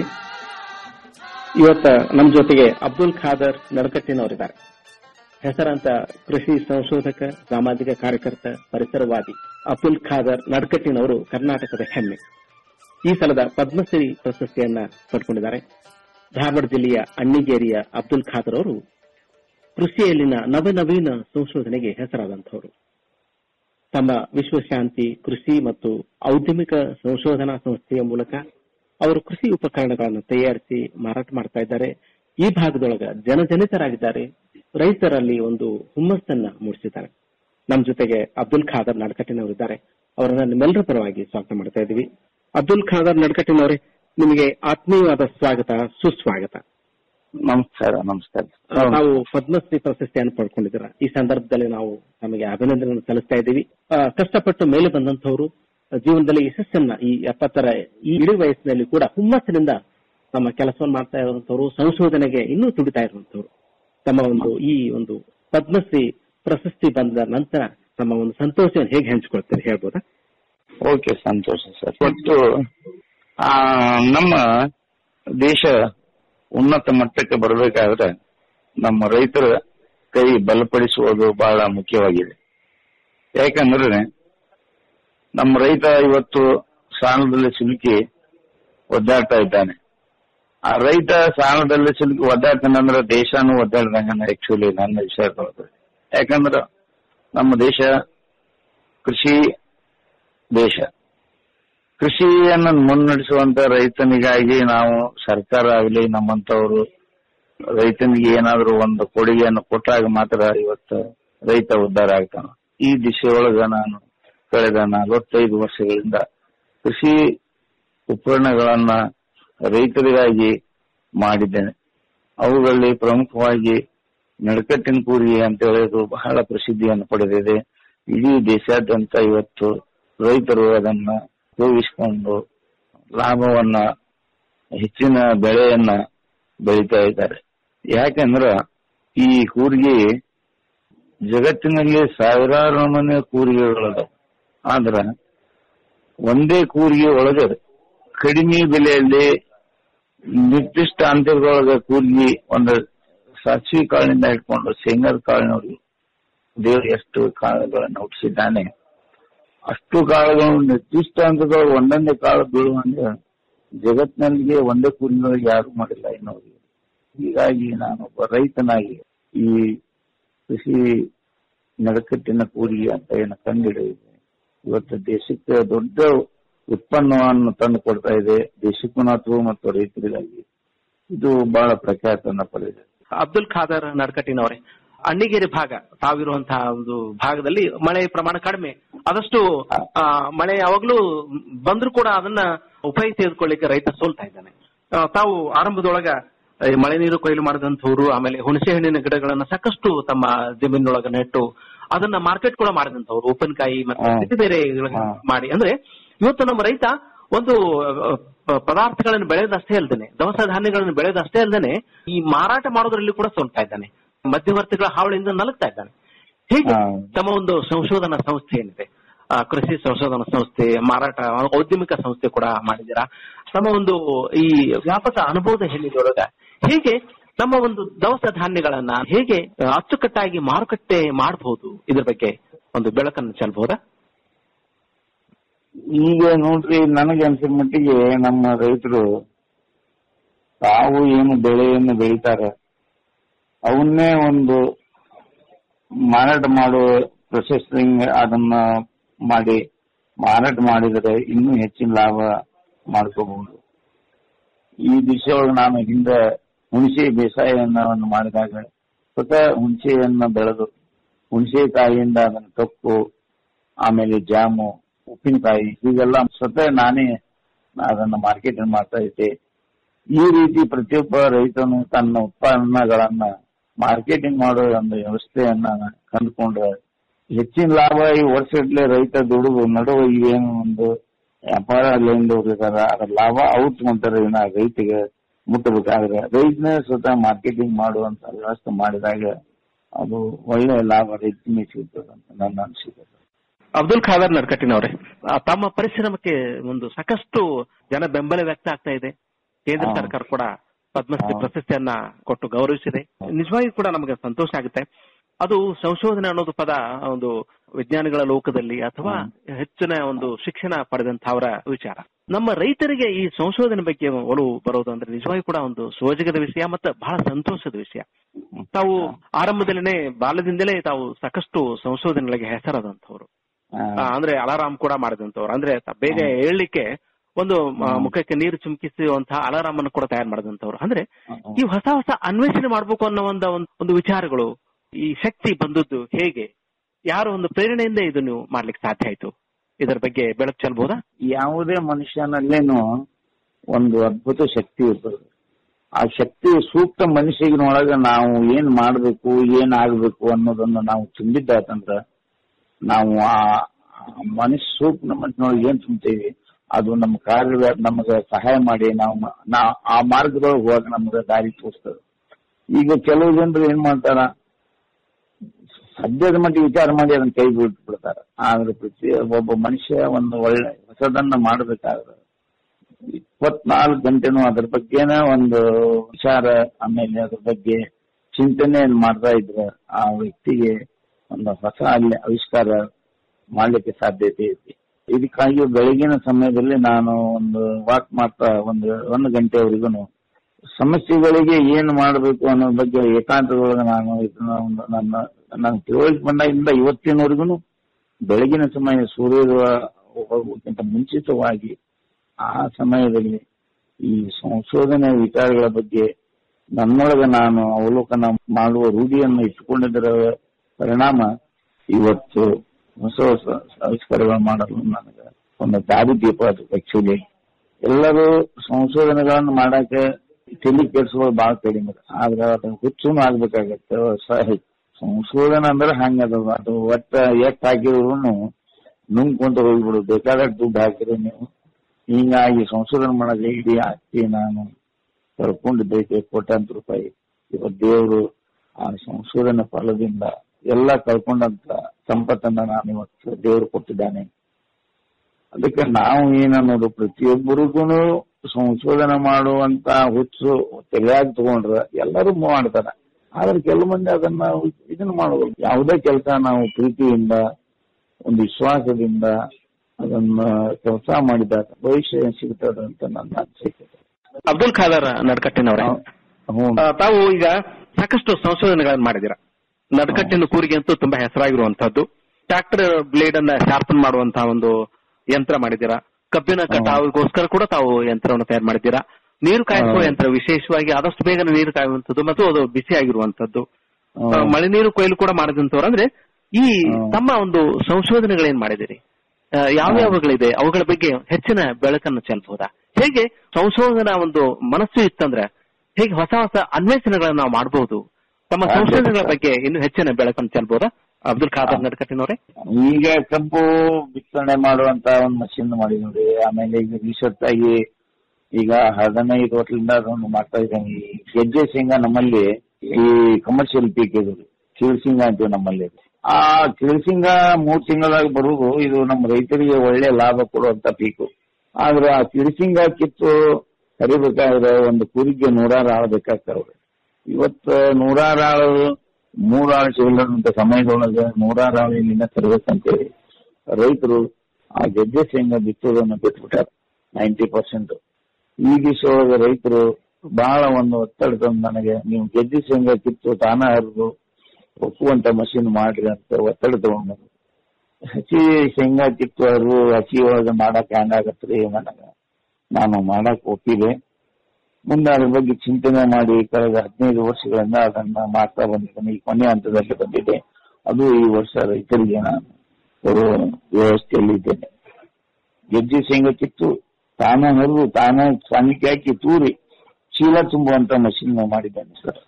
ಇವತ್ತ ನಮ್ಮ ಜೊತೆಗೆ ಅಬ್ದುಲ್ ಖಾದರ್ ನಡಕಟ್ಟಿನವರಿದ್ದಾರೆ ಹೆಸರಾಂತ ಕೃಷಿ ಸಂಶೋಧಕ ಸಾಮಾಜಿಕ ಕಾರ್ಯಕರ್ತ ಪರಿಸರವಾದಿ ಅಬ್ದುಲ್ ಖಾದರ್ ನಡಕಟ್ಟಿನವರು ಕರ್ನಾಟಕದ ಹೆಮ್ಮೆ ಈ ಸಲದ ಪದ್ಮಶ್ರೀ ಪ್ರಶಸ್ತಿಯನ್ನ ಪಡ್ಕೊಂಡಿದ್ದಾರೆ ಧಾರವಾಡ ಜಿಲ್ಲೆಯ ಅಣ್ಣಿಗೇರಿಯ ಅಬ್ದುಲ್ ಖಾದರ್ ಅವರು ಕೃಷಿಯಲ್ಲಿನ ನವನವೀನ ಸಂಶೋಧನೆಗೆ ಹೆಸರಾದಂತವರು ತಮ್ಮ ವಿಶ್ವಶಾಂತಿ ಕೃಷಿ ಮತ್ತು ಔದ್ಯಮಿಕ ಸಂಶೋಧನಾ ಸಂಸ್ಥೆಯ ಮೂಲಕ ಅವರು ಕೃಷಿ ಉಪಕರಣಗಳನ್ನು ತಯಾರಿಸಿ ಮಾರಾಟ ಮಾಡ್ತಾ ಇದ್ದಾರೆ ಈ ಭಾಗದೊಳಗ ಜನಜನಿತರಾಗಿದ್ದಾರೆ ರೈತರಲ್ಲಿ ಒಂದು ಹುಮ್ಮಸ್ಸನ್ನ ಮೂಡಿಸಿದ್ದಾರೆ ನಮ್ಮ ಜೊತೆಗೆ ಅಬ್ದುಲ್ ಖಾದರ್ ನಡಕಟ್ಟಿನವರಿದ್ದಾರೆ ಅವರನ್ನ ನಿಮ್ಮೆಲ್ಲರ ಪರವಾಗಿ ಸ್ವಾಗತ ಮಾಡ್ತಾ ಇದ್ದೀವಿ ಅಬ್ದುಲ್ ಖಾದರ್ ನಡಕಟ್ಟಿನವರೇ ನಿಮಗೆ ಆತ್ಮೀಯವಾದ ಸ್ವಾಗತ ಸುಸ್ವಾಗತ ನಮಸ್ಕಾರ ನಮಸ್ಕಾರ ನಾವು ಪದ್ಮಶ್ರೀ ಪ್ರಶಸ್ತಿಯನ್ನು ಪಡ್ಕೊಂಡಿದ್ದೀರಾ ಈ ಸಂದರ್ಭದಲ್ಲಿ ನಾವು ನಮಗೆ ಅಭಿನಂದನೆ ಸಲ್ಲಿಸ್ತಾ ಇದ್ದೀವಿ ಆ, ಕಷ್ಟಪಟ್ಟು ಮೇಲೆ ಬಂದಂತವರು ಜೀವನದಲ್ಲಿ ಯಶಸ್ಸನ್ನ ಈ ಎಪ್ಪತ್ತರ ಈ ಇಡೀ ವಯಸ್ಸಿನಲ್ಲಿ ಕೂಡ ಹುಮ್ಮಸ್ಸಿನಿಂದ ತಮ್ಮ ಕೆಲಸವನ್ನು ಮಾಡ್ತಾ ಇರುವಂತವರು ಸಂಶೋಧನೆಗೆ ಇನ್ನೂ ತುಡಿತಾ ಇರುವಂತವರು ತಮ್ಮ ಒಂದು ಈ ಒಂದು ಪದ್ಮಶ್ರೀ ಪ್ರಶಸ್ತಿ ಬಂದ ನಂತರ ತಮ್ಮ ಒಂದು ಸಂತೋಷವನ್ನು ಹೇಗೆ ಹಂಚಿಕೊಳ್ತಾರೆ ಹೇಳ್ಬೋದಾ ಓಕೆ ಸಂತೋಷ ಸರ್ ಒಟ್ಟು ಆ, ನಮ್ಮ ದೇಶ ಉನ್ನತ ಮಟ್ಟಕ್ಕೆ ಬರಬೇಕಾದ್ರೆ ನಮ್ಮ ರೈತರ ಕೈ ಬಲಪಡಿಸುವುದು ಬಹಳ ಮುಖ್ಯವಾಗಿದೆ ಯಾಕಂದ್ರೆ ನಮ್ಮ ರೈತ ಇವತ್ತು ಸಾಲದಲ್ಲಿ ಸಿಲುಕಿ ಒದ್ದಾಡ್ತಾ ಇದ್ದಾನೆ ಆ ರೈತ ಸಾಲದಲ್ಲಿ ಸಿಲುಕಿ ಒದ್ದಾಡ್ತಾನೆ ಅಂದ್ರೆ ದೇಶನೂ ಒದ್ದಾಡ್ದಂಗ ಆಕ್ಚುಲಿ ನನ್ನ ವಿಷಯ ಯಾಕಂದ್ರೆ ನಮ್ಮ ದೇಶ ಕೃಷಿ ದೇಶ ಕೃಷಿಯನ್ನು ಮುನ್ನಡೆಸುವಂತ ರೈತನಿಗಾಗಿ ನಾವು ಸರ್ಕಾರ ಆಗಲಿ ನಮ್ಮಂತವರು ರೈತನಿಗೆ ಏನಾದರೂ ಒಂದು ಕೊಡುಗೆಯನ್ನು ಕೊಟ್ಟಾಗ ಮಾತ್ರ ಇವತ್ತು ರೈತ ಉದ್ಧಾರ ಆಗ್ತಾನ ಈ ದಿಶೆಯೊಳಗ ನಾನು ಕಳೆದ ನಲವತ್ತೈದು ವರ್ಷಗಳಿಂದ ಕೃಷಿ ಉಪಕರಣಗಳನ್ನ ರೈತರಿಗಾಗಿ ಮಾಡಿದ್ದೇನೆ ಅವುಗಳಲ್ಲಿ ಪ್ರಮುಖವಾಗಿ ನಡಕಟ್ಟಿನ ಕೂರಿಗೆ ಅಂತ ಹೇಳೋದು ಬಹಳ ಪ್ರಸಿದ್ಧಿಯನ್ನು ಪಡೆದಿದೆ ಇಡೀ ದೇಶಾದ್ಯಂತ ಇವತ್ತು ರೈತರು ಅದನ್ನ ಉಪಯೋಗಿಸಿಕೊಂಡು ಲಾಭವನ್ನ ಹೆಚ್ಚಿನ ಬೆಳೆಯನ್ನ ಬೆಳೀತಾ ಇದ್ದಾರೆ ಯಾಕಂದ್ರ ಈ ಕೂರಿಗೆ ಜಗತ್ತಿನಲ್ಲಿ ಸಾವಿರಾರು ನಮೂನೆ ಕೂರಿಗೆಗಳದಾವ ಆದ್ರ ಒಂದೇ ಕೂರಿಗೆ ಒಳಗೆ ಕಡಿಮೆ ಬೆಲೆಯಲ್ಲಿ ನಿರ್ದಿಷ್ಟ ಹಂತದೊಳಗೆ ಕೂಗಿ ಒಂದು ಸಾಕ್ಷಿ ಕಾಳಿನಿಂದ ಹಿಡ್ಕೊಂಡು ಶೇಂಗಾದ ಕಾಳಿನವರೆಗೆ ದೇವರು ಎಷ್ಟು ಕಾಳುಗಳನ್ನು ಹುಟ್ಟಿಸಿದ್ದಾನೆ ಅಷ್ಟು ಕಾಳುಗಳು ನಿರ್ದಿಷ್ಟ ಹಂತದೊಳಗೆ ಒಂದೊಂದೇ ಕಾಳು ಬೀಳುವಂಗೆ ಜಗತ್ತಿನಲ್ಲಿಗೆ ಒಂದೇ ಕೂಲಿನೊಳಗೆ ಯಾರು ಮಾಡಿಲ್ಲ ಇನ್ನೋರಿಗೆ ಹೀಗಾಗಿ ನಾನೊಬ್ಬ ರೈತನಾಗಿ ಈ ಕೃಷಿ ನಡಕಟ್ಟಿನ ಕೂಲಿ ಅಂತ ಏನು ಕಂಡುಹಿಡಿದಿದೆ ಇವತ್ತು ದೇಶಕ್ಕೆ ದೊಡ್ಡ ಉತ್ಪನ್ನವನ್ನು ತಂದು ಕೊಡ್ತಾ ಇದೆ ದೇಶಕ್ಕೂ ನಾತು ಮತ್ತು ರೈತರಿಗಾಗಿ ಇದು ಬಹಳ ಪ್ರಖ್ಯಾತನ ಪಡೆದಿದೆ ಅಬ್ದುಲ್ ಖಾದರ್ ನಡ್ಕಟ್ಟಿನವರೇ ಅಣ್ಣಿಗೇರಿ ಭಾಗ ತಾವಿರುವಂತಹ ಒಂದು ಭಾಗದಲ್ಲಿ ಮಳೆ ಪ್ರಮಾಣ ಕಡಿಮೆ ಆದಷ್ಟು ಆ, ಮಳೆ ಯಾವಾಗ್ಲೂ ಬಂದ್ರೂ ಕೂಡ ಅದನ್ನ ಉಪಯೋಗ ತೆಗೆದುಕೊಳ್ಳಿಕ್ಕೆ ರೈತ ಸೋಲ್ತಾ ಇದ್ದಾನೆ ಆ, ತಾವು ಆರಂಭದೊಳಗ ಈ ಮಳೆ ನೀರು ಕೊಯ್ಲು ಮಾಡಿದಂಥವ್ರು ಆಮೇಲೆ ಹುಣಸೆ ಹಣ್ಣಿನ ಗಿಡಗಳನ್ನ ಸಾಕಷ್ಟು ತಮ್ಮ ಜಮೀನೊಳಗ ನೆಟ್ಟು ಅದನ್ನ ಮಾರ್ಕೆಟ್ ಕೂಡ ಮಾಡಿದಂಥವ್ರು ಉಪ್ಪಿನಕಾಯಿ ಮತ್ತೆ ಬೇರೆ ಬೇರೆ ಇವುಗಳನ್ನ ಮಾಡಿ ಅಂದ್ರೆ ಇವತ್ತು ನಮ್ಮ ರೈತ ಒಂದು ಆ, ಪ- ಪದಾರ್ಥಗಳನ್ನು ಬೆಳೆದಷ್ಟೇ ಅಲ್ದೇನೆ ದವಸ ಧಾನ್ಯಗಳನ್ನು ಬೆಳೆದಷ್ಟೇ ಅಲ್ದೇನೆ ಈ ಮಾರಾಟ ಮಾಡೋದ್ರಲ್ಲಿ ಕೂಡ ಸೋಲ್ತಾ ಇದ್ದಾನೆ ಮಧ್ಯವರ್ತಿಗಳ ಹಾವಳಿಯಿಂದ ನಲಗ್ತಾ ಇದ್ದಾನೆ ಹೀಗೆ ತಮ್ಮ ಒಂದು ಸಂಶೋಧನಾ ಸಂಸ್ಥೆ ಏನಿದೆ ಆ, ಕೃಷಿ ಸಂಶೋಧನಾ ಸಂಸ್ಥೆ ಮಾರಾಟ ಔದ್ಯಮಿಕ ಸಂಸ್ಥೆ ಕೂಡ ಮಾಡಿದ್ದೀರಾ ತಮ್ಮ ಒಂದು ಈ ವ್ಯಾಪಕ ಅನುಭವದ ಹಿನ್ನೆಲೆಯೊಳಗ ಹೇಗೆ ನಮ್ಮ ಒಂದು ದವಸ ಧಾನ್ಯಗಳನ್ನ ಹೇಗೆ ಆ, ಅಚ್ಚುಕಟ್ಟಾಗಿ ಮಾರುಕಟ್ಟೆ ಮಾಡಬಹುದು ಇದ್ರ ಬಗ್ಗೆ ಒಂದು ಬೆಳಕನ್ನು ಚೆಲ್ಬಹುದಾ ಈಗ ನೋಡ್ರಿ ನನಗೆ ಅನ್ಸಿದ ಮಟ್ಟಿಗೆ ನಮ್ಮ ರೈತರು ತಾವು ಏನು ಬೆಳೆಯನ್ನು ಬೆಳಿತಾರೆ ಅವನ್ನೇ ಒಂದು ಮಾರಾಟ ಮಾಡುವ ಪ್ರೊಸೆಸಿಂಗ್ ಅದನ್ನ ಮಾಡಿ ಮಾರಾಟ ಮಾಡಿದರೆ ಇನ್ನೂ ಹೆಚ್ಚಿನ ಲಾಭ ಮಾಡ್ಕೋಬಹುದು ಈ ದಿಶೆಯೊಳಗೆ ನಾನು ಹಿಂದೆ ಹುಣಸೆ ಬೇಸಾಯವನ್ನ ಮಾಡಿದಾಗ ಸ್ವತಃ ಹುಣಸೆಯನ್ನ ಬೆಳೆದು ಹುಣಸೆಕಾಯಿಯಿಂದ ಅದನ್ನ ತೊಕ್ಕು ಆಮೇಲೆ ಜಾಮು ಉಪ್ಪಿನಕಾಯಿ ಹೀಗೆಲ್ಲ ಸ್ವತಃ ನಾನೇ ಅದನ್ನ ಮಾರ್ಕೆಟಿಂಗ್ ಮಾಡ್ತಾ ಇದ್ದೆ ಈ ರೀತಿ ಪ್ರತಿಯೊಬ್ಬ ರೈತನು ತನ್ನ ಉತ್ಪನ್ನಗಳನ್ನ ಮಾರ್ಕೆಟಿಂಗ್ ಮಾಡೋ ಒಂದು ವ್ಯವಸ್ಥೆಯನ್ನ ಕಂಡುಕೊಂಡ್ರೆ ಹೆಚ್ಚಿನ ಲಾಭ ಈ ವರ್ಷಗಟ್ಲೆ ರೈತ ದುಡಿದು ನಡುವೆ ಏನು ಒಂದು ವ್ಯಾಪಾರ ಲೈನ್ ಇರ್ತಾರ ಅದ್ರ ಲಾಭ ಅವ್ರು ತಗೊಂತಾರೆ ಇನ್ನ ರೈತಿಗೆ ಮುಟ್ಟಬೇಕಾದ್ರೆ ರೈತನೇ ಸ್ವತಃ ಮಾರ್ಕೆಟಿಂಗ್ ಮಾಡುವಂತ ವ್ಯವಸ್ಥೆ ಮಾಡಿದಾಗ ಅದು ಒಳ್ಳೆ ಲಾಭ ರೈತನಿಗೆ ಸಿಗ್ತದೆ ಅಂತ ನನ್ನ ಅನಿಸಿಕೆ ಅಬ್ದುಲ್ ಖಾದರ್ ನಡ್ಕಟ್ಟಿನವ್ರೆ ಆ, ತಮ್ಮ ಪರಿಶ್ರಮಕ್ಕೆ ಒಂದು ಸಾಕಷ್ಟು ಜನ ಬೆಂಬಲ ವ್ಯಕ್ತ ಆಗ್ತಾ ಇದೆ ಕೇಂದ್ರ ಹಾ. ಸರ್ಕಾರ ಕೂಡ ಪದ್ಮಶ್ರೀ ಹಾ. ಪ್ರಶಸ್ತಿಯನ್ನ ಕೊಟ್ಟು ಗೌರವಿಸಿದೆ ನಿಜವಾಗಿಯೂ ಕೂಡ ನಮಗೆ ಸಂತೋಷ ಆಗುತ್ತೆ ಅದು ಸಂಶೋಧನೆ ಅನ್ನೋದು ಪದ ಒಂದು ವಿಜ್ಞಾನಿಗಳ ಲೋಕದಲ್ಲಿ ಅಥವಾ ಹೆಚ್ಚಿನ ಒಂದು ಶಿಕ್ಷಣ ಪಡೆದಂತಹವರ ವಿಚಾರ ನಮ್ಮ ರೈತರಿಗೆ ಈ ಸಂಶೋಧನೆ ಬಗ್ಗೆ ಒಲವು ಬರೋದು ಅಂದ್ರೆ ನಿಜವಾಗಿಯೂ ಕೂಡ ಒಂದು ಸೋಜಗದ ವಿಷಯ ಮತ್ತು ಬಹಳ ಸಂತೋಷದ ವಿಷಯ ತಾವು ಆರಂಭದಲ್ಲೇ ಬಾಲ್ಯದಿಂದಲೇ ತಾವು ಸಾಕಷ್ಟು ಸಂಶೋಧನೆಗಳಿಗೆ ಹೆಸರಾದಂತವ್ರು ಆ, ಅಂದ್ರೆ ಅಲಾರಾಮ್ ಕೂಡ ಮಾಡಿದಂತವ್ರು ಅಂದ್ರೆ ತ- ಬೇಗ ಏಳ್ಲಿಕ್ಕೆ ಒಂದು ಮ- ಮುಖಕ್ಕೆ ನೀರು ಚಿಮುಕಿಸುವಂತಹ ಅಲಾರಾಮ್ ಅನ್ನು ಕೂಡ ತಯಾರು ಮಾಡಿದಂತವ್ರು ಅಂದ್ರೆ ಈ ಹೊಸ ಹೊಸ ಅನ್ವೇಷಣೆ ಮಾಡ್ಬೇಕು ಅನ್ನೋ ಒಂದು ಒಂದು- ಒಂದು ವಿಚಾರಗಳು ಈ ಶಕ್ತಿ ಬಂದದ್ದು ಹೇಗೆ ಯಾರ ಒಂದು ಪ್ರೇರಣೆಯಿಂದ ಇದು ನೀವು ಮಾಡ್ಲಿಕ್ಕೆ ಸಾಧ್ಯ ಆಯ್ತು ಇದರ ಬಗ್ಗೆ ಬೆಳಕು ಚೆಲ್ಬಹುದಾ ಯಾವುದೇ ಮನುಷ್ಯನಲ್ಲೇನು ಒಂದು ಅದ್ಭುತ ಶಕ್ತಿ ಇರ್ತದೆ ಆ ಶಕ್ತಿ ಸೂಕ್ತ ಮನುಷ್ಯಗಿನೊಳಗ ನಾವು ಏನ್ ಮಾಡ್ಬೇಕು ಏನ್ ಆಗ್ಬೇಕು ಅನ್ನೋದನ್ನ ನಾವು ತುಂಬಿದ್ದಾತಂದ್ರ ನಾವು ಆ ಆ ಮನುಷ್ಯ ಸೂಕ್ತ ಮನುಷ್ಯನೊಳಗೆ ಏನ್ ತುಂಬ್ತೇವಿ ಅದು ನಮ್ಮ ಕಾರ್ಯ ನಮಗೆ ಸಹಾಯ ಮಾಡಿ ನಾವು ಮ- ನಾ ಆ ಮಾರ್ಗದೊಳಗೆ ಹೋಗಕ್ಕೆ ನಮ್ಗೆ ದಾರಿ ತೋರಿಸ್ತದೆ ಈಗ ಕೆಲವು ಜನರು ಏನ್ ಮಾಡ್ತಾರ ಸದ್ಯದ ಮಟ್ಟಿಗೆ ವಿಚಾರ ಮಾಡಿ ಅದನ್ನ ಕೈ ಬಿಟ್ಟು ಬಿಡ್ತಾರ ಆದ್ರೆ ಪ್ರತಿ ಒಬ್ಬ ಮನುಷ್ಯ ಒಂದು ಒಳ್ಳೆ ಹೊಸದನ್ನ ಮಾಡಬೇಕಾದ್ರೆ ಇಪ್ಪತ್ನಾಲ್ಕು ಗಂಟೆನೂ ಅದ್ರ ಬಗ್ಗೆನೇ ಒಂದು ವಿಚಾರ ಆಮೇಲೆ ಅದ್ರ ಬಗ್ಗೆ ಚಿಂತನೆ ಮಾಡ್ತಾ ಇದ್ರೆ ಆ ವ್ಯಕ್ತಿಗೆ ಒಂದು ಹೊಸ ಅಲ್ಲಿ ಆವಿಷ್ಕಾರ ಮಾಡ್ಲಿಕ್ಕೆ ಸಾಧ್ಯತೆ ಐತಿ ಇದಕ್ಕಾಗಿ ಬೆಳಗಿನ ಸಮಯದಲ್ಲಿ ನಾನು ಒಂದು ವಾಕ್ ಮಾಡ್ತಾ ಒಂದು ಒಂದು ಗಂಟೆವರೆಗೂ ಸಮಸ್ಯೆಗಳಿಗೆ ಏನು ಮಾಡಬೇಕು ಅನ್ನೋ ಬಗ್ಗೆ ಏಕಾಂತದೊಳಗೆ ನಾನು ಇದನ್ನ ಒಂದು ನನ್ನ ನನ್ನ ತಿಳುವಳಿಕೆ ಬಂದಾಗಿಂದ ಇವತ್ತಿನವರೆಗೂ ಬೆಳಗಿನ ಸಮಯ ಸೂರ್ಯೋದಯ ಹೋಗೋಕ್ಕಿಂತ ಮುಂಚಿತವಾಗಿ ಆ ಸಮಯದಲ್ಲಿ ಈ ಸಂಶೋಧನೆ ವಿಚಾರಗಳ ಬಗ್ಗೆ ನನ್ನೊಳಗೆ ನಾನು ಅವಲೋಕನ ಮಾಡುವ ರೂಢಿಯನ್ನು ಇಟ್ಟುಕೊಂಡಿದ್ದರ ಪರಿಣಾಮ ಇವತ್ತು ಹೊಸ ಹೊಸ ಆವಿಷ್ಕಾರಗಳು ಮಾಡಲು ನನಗೆ ಒಂದು ದಾರಿ ದೀಪ ಅದು ಆಕ್ಚುಲಿ ಎಲ್ಲರೂ ಸಂಶೋಧನೆಗಳನ್ನು ಮಾಡಕ್ಕೆ ತಲೆ ಕೆಡಿಸೋದು ಬಹಳ ಕಡಿಮೆ ಇದೆ. ಆದ್ರೆ ಅದು ಹುಚ್ಚುನು ಆಗ್ಬೇಕಾಗತ್ತೆ ಸ- ಸಂಶೋಧನೆ ಅಂದ್ರೆ ಹಂಗದ ಅದು ಒಟ್ಟ ಎಷ್ಟ್ ಹಾಕಿದ್ರು ನುಂಗ್ಕೊಂತ ಹೋಗ್ಬಿಡು ಬೇಕಾದಾಗ ದುಡ್ಡು ಹಾಕಿದ್ರೆ ನೀವು ಹೀಗಾಗಿ ಸಂಶೋಧನೆ ಮಾಡಕ್ಕೆ ಇಡೀ ಆಸ್ತಿ ನಾನು ಕಳ್ಕೊಂಡಿದ್ದೈತೆ ಕೋಟ್ಯಾಂತರ ರೂಪಾಯಿ ಇವತ್ತು ದೇವರು ಆ ಸಂಶೋಧನೆ ಫಲದಿಂದ ಎಲ್ಲ ಕಳ್ಕೊಂಡಂತ ಸಂಪತ್ತನ್ನ ನಾನು ಇವತ್ತು ದೇವರು ಕೊಟ್ಟಿದ್ದಾನೆ ಅದಕ್ಕೆ ನಾವು ಏನನ್ನೋದು ಪ್ರತಿಯೊಬ್ಬರಿಗೂ ಸಂಶೋಧನೆ ಮಾಡುವಂತ ಹುಚ್ಚು ತೆಗೆಯಾಗಿ ತಗೊಂಡ್ರ ಎಲ್ಲರೂ ಮಾಡ್ತಾರ ಆದ್ರೆ ಕೆಲವು ಮಂದಿ ಅದನ್ನ ಇದನ್ನ ಮಾಡೋದು ಯಾವುದೇ ಕೆಲಸ ನಾವು ಪ್ರೀತಿಯಿಂದ ಒಂದು ವಿಶ್ವಾಸದಿಂದ ಅದನ್ನ ಕೆಲಸ ಮಾಡಿದಾಗ ಭವಿಷ್ಯ ಸಿಗ್ತದೆ ಅಂತ ನನ್ನ ಅನಿಸಿಕೆ ಅಬ್ದುಲ್ ಖಾದರ್ ನಡ್ಕಟ್ಟಿನವರೇ ಆ, ತಾವು ಈಗ ಸಾಕಷ್ಟು ಸಂಶೋಧನೆಗಳನ್ನು ಮಾಡಿದ್ದೀರಾ ನಡ್ಕಟ್ಟಿನ ಕೂರಿಗೆ ಅಂತೂ ತುಂಬಾ ಹೆಸರಾಗಿರುವಂತಹದ್ದು ಟ್ರಾಕ್ಟರ್ ಬ್ಲೇಡ್ ಅನ್ನ ಶಾರ್ಪನ್ ಮಾಡುವಂತಹ ಒಂದು ಯಂತ್ರ ಮಾಡಿದ್ದೀರಾ ಕಬ್ಬಿನ ಕಟಾವಿಗೋಸ್ಕರ ಕೂಡ ತಾವು ಯಂತ್ರವನ್ನು ತಯಾರು ಮಾಡಿದ್ದೀರಾ ನೀರು ಕಾಯಿಸುವ ಯಂತ್ರ ವಿಶೇಷವಾಗಿ ಆದಷ್ಟು ಬೇಗನೆ ನೀರು ಕಾಯುವಂತದ್ದು ಮತ್ತು ಅದು ಬಿಸಿ ಆಗಿರುವಂತದ್ದು ಆ, ಮಳೆ ನೀರು ಕೊಯ್ಲು ಕೂಡ ಮಾಡಿದಂತವ್ರು ಅಂದ್ರೆ ಈ ತಮ್ಮ ಒಂದು ಸಂಶೋಧನೆಗಳೇನ್ ಮಾಡಿದಿರಿ ಆ, ಯಾವ್ಯಾವುಗಳಿದೆ ಅವುಗಳ ಬಗ್ಗೆ ಹೆಚ್ಚಿನ ಬೆಳಕನ್ನು ಚೆಲ್ಬಹುದಾ ಹೇಗೆ ಸಂಶೋಧನಾ ಒಂದು ಮನಸ್ಸು ಇತ್ತಂದ್ರೆ ಹೇಗೆ ಹೊಸ ಹೊಸ ಅನ್ವೇಷಣೆಗಳನ್ನ ನಾವು ಮಾಡಬಹುದು ತಮ್ಮ ಸಂಶೋಧನೆಗಳ ಬಗ್ಗೆ ಇನ್ನು ಹೆಚ್ಚಿನ ಬೆಳಕನ್ನು ಚೆಲ್ಬಹುದಾ ಅಬ್ದುಲ್ ಖಾದರ್ ನಡ್ಕಟ್ಟಿನವ್ರೆ ಈಗ ಕಬ್ಬು ಬಿತ್ತನೆ ಮಾಡುವಂತ ಒಂದು ಮಷಿನ್ ಮಾಡಿ ನೋಡಿ ಆಮೇಲೆ ಈಗ ರೀಸೆಂಟ್ ಆಗಿ ಈಗ ಹದಿನೈದು ವರ್ಷದಿಂದ ಅದನ್ನು ಮಾಡ್ತಾ ಇದ್ದೇನೆ ಈ ಗೆಜ್ಜೆ ಶೇಂಗಾ ನಮ್ಮಲ್ಲಿ ಈ ಕಮರ್ಷಿಯಲ್ ಪೀಕ್ ಇದು ಕಿಳ್ಸಿಂಗ ಅಂತೀವಿ ನಮ್ಮಲ್ಲಿ ಆ ಕಿಳ್ಸಿಂಗ ಮೂರ್ ತಿಂಗಳಾಗಿ ಬರುವುದು ಇದು ನಮ್ಮ ರೈತರಿಗೆ ಒಳ್ಳೆ ಲಾಭ ಕೊಡುವಂತ ಪೀಕು ಆದ್ರೆ ಆ ಕಿಳ್ಸಿಂಗ ಕಿತ್ತು ಕರಿಬೇಕಾದ್ರೆ ಒಂದು ಕೂರಿಗೆ ನೂರಾರು ಆಳು ಬೇಕಾಗ್ತಾವ್ರೆ ಇವತ್ತು ನೂರಾರು ಆಳು ಮೂರಾಳು ಸಿಗಲಂತ ಸಮಯದೊಳಗೆ ನೂರಾರು ಆಳು ಇಲ್ಲಿಂದ ತರಬೇಕಂತೇಳಿ ರೈತರು ಆ ಗೆಜ್ಜೆ ಶೇಂಗಾ ಬಿತ್ತೋದನ್ನ ಬಿಟ್ಬಿಟ್ಟಾರ ನೈಂಟಿ ಪರ್ಸೆಂಟ್ ಈ ದಿವಸದೊಳಗೆ ರೈತರು ಬಹಳ ಒಂದು ಒತ್ತಡ ತಂದು ನನಗೆ ನೀವು ಗೆಜ್ಜೆ ಶೇಂಗಾ ಕಿತ್ತು ತಾನ ಹರಿದು ಒಪ್ಪುವಂತ ಮಷಿನ್ ಮಾಡ್ರಿ ಅಂತ ಒತ್ತಡ ತಗೊಂಡು ಹಸಿ ಶೇಂಗಾ ಕಿತ್ತು ಹರಿದು ಹಸಿ ಒಳಗೆ ಮಾಡಕ್ ಹೆಂಗಾಗತ್ರಿ ನನಗ ನಾನು ಮಾಡಕ್ ಒಪ್ಪಿದೆ ಮುಂದೆ ಅದ್ರ ಬಗ್ಗೆ ಚಿಂತನೆ ಮಾಡಿ ಕಳೆದ ಹದಿನೈದು ವರ್ಷಗಳಿಂದ ಅದನ್ನ ಮಾಡ್ತಾ ಬಂದಿದ್ದೇನೆ ಈ ಕೊನೆ ಹಂತದಲ್ಲಿ ಬಂದಿದೆ ಅದು ಈ ವರ್ಷ ರೈತರಿಗೆ ನಾನು ಕೊಡುವ ವ್ಯವಸ್ಥೆಯಲ್ಲಿ ಇದ್ದೇನೆ ಗೆಜ್ಜೆ ಶೇಂಗಾ ಕಿತ್ತು ತಾನೇ ಹರಿದು ತಾನೇ ಸಾಂಗಿಕೆ ಹಾಕಿ ತೂರಿ ಚೀಲ ತುಂಬುವಂತ ಮಷಿನ್ ಮಾಡಿದ್ದೇನೆ ಸರ್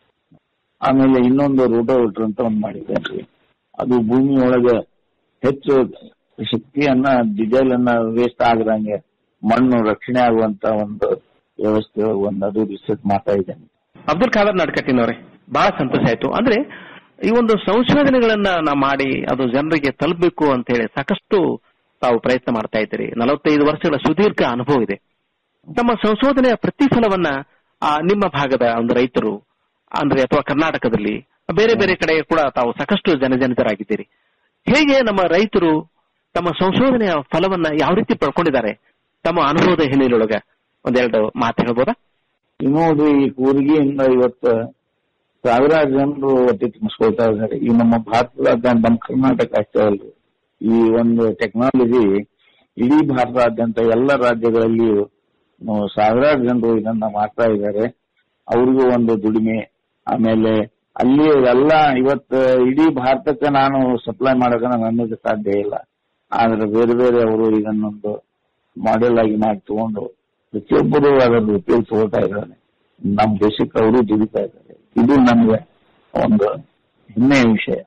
ಆಮೇಲೆ ಇನ್ನೊಂದು ರೋಟೋವೇಟರ್ ಅಂತ ಒಂದು ಮಾಡಿದ್ದೇನೆ ಅದು ಭೂಮಿ ಒಳಗೆ ಹೆಚ್ಚು ಶಕ್ತಿಯನ್ನ ಡೀಸೆಲ್ ಅನ್ನ ವೇಸ್ಟ್ ಆಗದಂಗೆ ಮಣ್ಣು ರಕ್ಷಣೆ ಆಗುವಂತ ಒಂದು ವ್ಯವಸ್ಥೆ ಒಂದು ಅದು ರಿಸರ್ಚ್ ಮಾಡ್ತಾ ಇದ್ದೇನೆ ಅಬ್ದುಲ್ ಖಾದರ್ ನಡ್ಕಟ್ಟಿನವ್ರೆ ಬಹಳ ಸಂತೋಷ ಆಯ್ತು ಅಂದ್ರೆ ಈ ಒಂದು ಸಂಶೋಧನೆಗಳನ್ನ ನಾವು ಮಾಡಿ ಅದು ಜನರಿಗೆ ತಲುಪಬೇಕು ಅಂತ ಹೇಳಿ ಸಾಕಷ್ಟು ತಾವು ಪ್ರಯತ್ನ ಮಾಡ್ತಾ ಇದ್ದೀರಿ ನಲವತ್ತೈದು ವರ್ಷಗಳ ಸುದೀರ್ಘ ಅನುಭವ ಇದೆ ತಮ್ಮ ಸಂಶೋಧನೆಯ ಪ್ರತಿಫಲವನ್ನ ಆ, ನಿಮ್ಮ ಭಾಗದ ಒಂದು ರೈತರು ಅಂದ್ರೆ ಅಥವಾ ಕರ್ನಾಟಕದಲ್ಲಿ ಬೇರೆ ಬೇರೆ ಕಡೆ ಕೂಡ ತಾವು ಸಾಕಷ್ಟು ಜನಜನಿತರಾಗಿದ್ದೀರಿ ಹೇಗೆ ನಮ್ಮ ರೈತರು ತಮ್ಮ ಸಂಶೋಧನೆಯ ಫಲವನ್ನ ಯಾವ ರೀತಿ ಪಡ್ಕೊಂಡಿದ್ದಾರೆ ತಮ್ಮ ಅನುಭವದ ಹಿನ್ನೆಲೆಯೊಳಗ ಒಂದೆರಡು ಮಾತು ಹೇಳ್ಬೋದಾ ಈಗ ನೋಡ್ರಿ ಈ ಕೂರಿಗೆಯಿಂದ ಇವತ್ತು ಸಾವಿರಾರು ಜನರು ಹೊಟ್ಟೆ ತುಂಬಿಸ್ಕೊಳ್ತಾ ಇದ್ದಾರೆ ಈ ನಮ್ಮ ಭಾರತದಾದ್ಯಂತ ನಮ್ಮ ಕರ್ನಾಟಕ ಅಷ್ಟೇ ಅಲ್ರಿ ಈ ಒಂದು ಟೆಕ್ನಾಲಜಿ ಇಡೀ ಭಾರತದಾದ್ಯಂತ ಎಲ್ಲ ರಾಜ್ಯಗಳಲ್ಲಿಯೂ ನಾವು ಸಾವಿರಾರು ಜನರು ಇದನ್ನ ಮಾಡ್ತಾ ಇದ್ದಾರೆ ಅವ್ರಿಗೂ ಒಂದು ದುಡಿಮೆ ಆಮೇಲೆ ಅಲ್ಲಿ ಎಲ್ಲ ಇವತ್ತು ಇಡೀ ಭಾರತಕ್ಕೆ ನಾನು ಸಪ್ಲೈ ಮಾಡೋಕೆ ನನ್ನಿಂದ ಸಾಧ್ಯ ಇಲ್ಲ ಆದ್ರೆ ಬೇರೆ ಬೇರೆ ಅವರು ಇದನ್ನೊಂದು ಮಾಡೆಲ್ ಆಗಿ ಮಾಡಿ ತಗೊಂಡು ಪ್ರತಿಯೊಬ್ಬರು ಅದನ್ನು ಉಪಯೋಗ ತಗೋತಾ ಇದ್ದಾರೆ ನಮ್ಮ ದೇಶಕ್ಕೆ ಅವರು ದುಡಿತಾ ಇದ್ದಾರೆ ಇದು ನಮ್ಗೆ ಒಂದು ಹೆಮ್ಮೆಯ ವಿಷಯ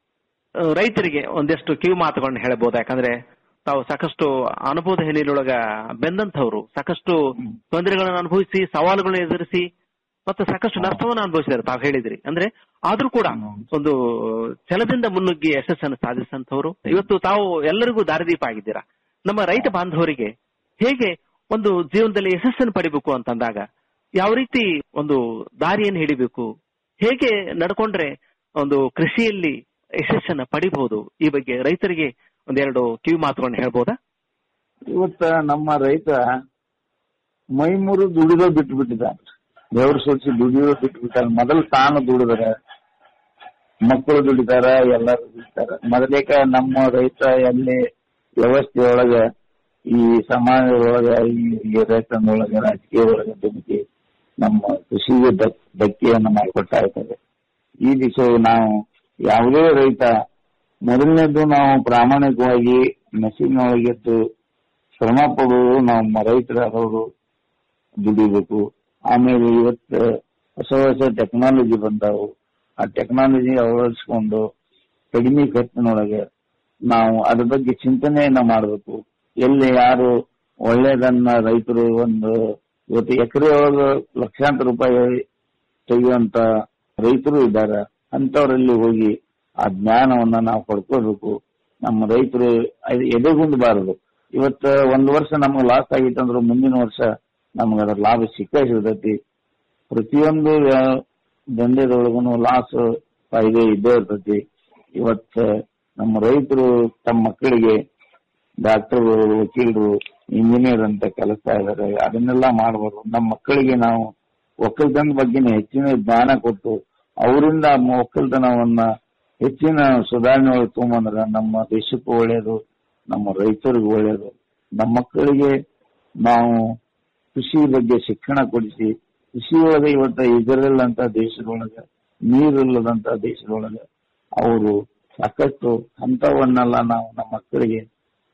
ಆ, ರೈತರಿಗೆ ಒಂದಷ್ಟು ಕಿವಿ ಮಾತುಗಳನ್ನ ಹೇಳಬಹುದು ಯಾಕಂದ್ರೆ ತಾವು ಸಾಕಷ್ಟು ಅನುಭವದ ಹಿನ್ನೆಲೆಯೊಳಗ ಬೆಂದಂತವ್ರು ಸಾಕಷ್ಟು ತೊಂದರೆಗಳನ್ನು ಅನುಭವಿಸಿ ಸವಾಲುಗಳನ್ನು ಎದುರಿಸಿ ಮತ್ತು ಸಾಕಷ್ಟು ನಷ್ಟವನ್ನು ಅನುಭವಿಸಿದ್ದಾರೆ ತಾವು ಹೇಳಿದ್ರಿ ಅಂದ್ರೆ ಆದ್ರೂ ಕೂಡ ಒಂದು ಛಲದಿಂದ ಮುನ್ನುಗ್ಗಿ ಯಶಸ್ಸನ್ನು ಸಾಧಿಸಿದಂತವ್ರು ಇವತ್ತು ತಾವು ಎಲ್ಲರಿಗೂ ದಾರಿದೀಪ ಆಗಿದ್ದೀರಾ ನಮ್ಮ ರೈತ ಬಾಂಧವರಿಗೆ ಹೇಗೆ ಒಂದು ಜೀವನದಲ್ಲಿ ಯಶಸ್ಸನ್ನು ಪಡಿಬೇಕು ಅಂತಂದಾಗ ಯಾವ ರೀತಿ ಒಂದು ದಾರಿಯನ್ನು ಹಿಡಿಬೇಕು ಹೇಗೆ ನಡ್ಕೊಂಡ್ರೆ ಒಂದು ಕೃಷಿಯಲ್ಲಿ ಯಶಸ್ಸನ್ನ ಪಡಿಬಹುದು ಈ ಬಗ್ಗೆ ರೈತರಿಗೆ ಒಂದೆರಡು ಕಿವಿ ಮಾತುಗಳನ್ನ ಹೇಳ್ಬೋದಾ ಇವತ್ತ ನಮ್ಮ ರೈತ ಮೈಮೂರು ದುಡಿದೋ ಬಿಟ್ಟು ಬಿಟ್ಟಿದ್ದಾನೆ ಬೆವರು ಸುರಿಸಿ ದುಡಿಯೋ ಬಿಟ್ಟು ಬಿಟ್ಟಾರ ಮೊದಲು ತಾನು ದುಡಿದಾರ ಮಕ್ಕಳು ದುಡಿತಾರ ಎಲ್ಲರೂ ದುಡಿತಾರ ಮೊದಲೇಕ ನಮ್ಮ ರೈತ ಎಲ್ಲಿ ವ್ಯವಸ್ಥೆಯೊಳಗ ಈ ಸಮಾಜದೊಳಗ ಈ ರೈತನೊಳಗ ರಾಜಕೀಯ ಒಳಗ ದುಮಿಕಿ ನಮ್ಮ ಕೃಷಿಗೆ ಧಕ್- ಧಕ್ಕೆಯನ್ನ ಮಾಡಿಕೊಡ್ತಾ ಇದ್ದಾರೆ ಈ ದಿವಸ ನಾವು ಯಾವುದೇ ರೈತ ಮೊದಲನೇದು ನಾವು ಪ್ರಾಮಾಣಿಕವಾಗಿ ಮೆಷಿನ್ ಒಳಗೆದ್ದು ಶ್ರಮ ಪಡುವುದು ನಮ್ಮ ರೈತರಾದವರು ದುಡಿಬೇಕು ಆಮೇಲೆ ಇವತ್ತು ಹೊಸ ಹೊಸ ಟೆಕ್ನಾಲಜಿ ಬಂದಾವು ಆ ಟೆಕ್ನಾಲಜಿ ಅಳವಡಿಸ್ಕೊಂಡು ಕಡಿಮೆ ಖರ್ಚಿನೊಳಗೆ ನಾವು ಅದ್ರ ಬಗ್ಗೆ ಚಿಂತನೆಯನ್ನ ಮಾಡಬೇಕು ಎಲ್ಲಿ ಯಾರು ಒಳ್ಳೇದನ್ನ ರೈತರು ಒಂದು ಇವತ್ತು ಎಕರೆ ಒಳಗೆ ಲಕ್ಷಾಂತರ ರೂಪಾಯಿ ತೆಗೆಯುವಂತ ರೈತರು ಇದ್ದಾರೆ ಅಂತವರಲ್ಲಿ ಹೋಗಿ ಆ ಜ್ಞಾನವನ್ನ ನಾವು ಪಡ್ಕೋಬೇಕು ನಮ್ಮ ರೈತರು ಎದೆಗುಂದಬಾರದು ಇವತ್ತು ಒಂದು ವರ್ಷ ನಮ್ಗೆ ಲಾಸ್ ಆಗಿತ್ತಂದ್ರೆ ಮುಂದಿನ ವರ್ಷ ನಮ್ಗೆ ಅದ್ರ ಲಾಭ ಸಿಕ್ಕ ಸಿಗ್ತೈತಿ ಪ್ರತಿಯೊಂದು ವ್ಯ- ದಂಧೆದೊಳಗನು ಲಾಸ್ ಫಾಯ್ದೆ ಇದ್ದೇ ಇರ್ತೈತಿ ಇವತ್ತ ನಮ್ಮ ರೈತರು ತಮ್ಮ ಮಕ್ಕಳಿಗೆ ಡಾಕ್ಟರ್ಗಳು ವಕೀಲರು ಇಂಜಿನಿಯರ್ ಅಂತ ಕಲಿಸ್ತಾ ಇದ್ದಾರೆ ಅದನ್ನೆಲ್ಲ ಮಾಡಬಾರ್ದು ನಮ್ಮ ಮಕ್ಕಳಿಗೆ ನಾವು ಒಕ್ಕಲ್ತನದ ಬಗ್ಗೆ ಹೆಚ್ಚಿನ ಜ್ಞಾನ ಕೊಟ್ಟು ಅವರಿಂದ ಒಕ್ಕಲ್ತನವನ್ನ ಹೆಚ್ಚಿನ ಸುಧಾರಣೆ ಒಳಗೆ ತಗೊಂಬಂದ್ರೆ ನಮ್ಮ ದೇಶಕ್ಕೂ ಒಳ್ಳೆಯದು ನಮ್ಮ ರೈತರಿಗೂ ಒಳ್ಳೆಯದು ನಮ್ಮ ಮಕ್ಕಳಿಗೆ ನಾವು ಕೃಷಿ ಬಗ್ಗೆ ಶಿಕ್ಷಣ ಕೊಡಿಸಿ ಕೃಷಿ ಒಳಗೆ ಇವತ್ತ ಇಸ್ರೇಲ್ ಅಂತ ದೇಶದೊಳಗೆ ನೀರಿಲ್ಲದಂತ ದೇಶದೊಳಗೆ ಅವರು ಸಾಕಷ್ಟು ಹಂತವನ್ನೆಲ್ಲ ನಾವು ನಮ್ಮ ಮಕ್ಕಳಿಗೆ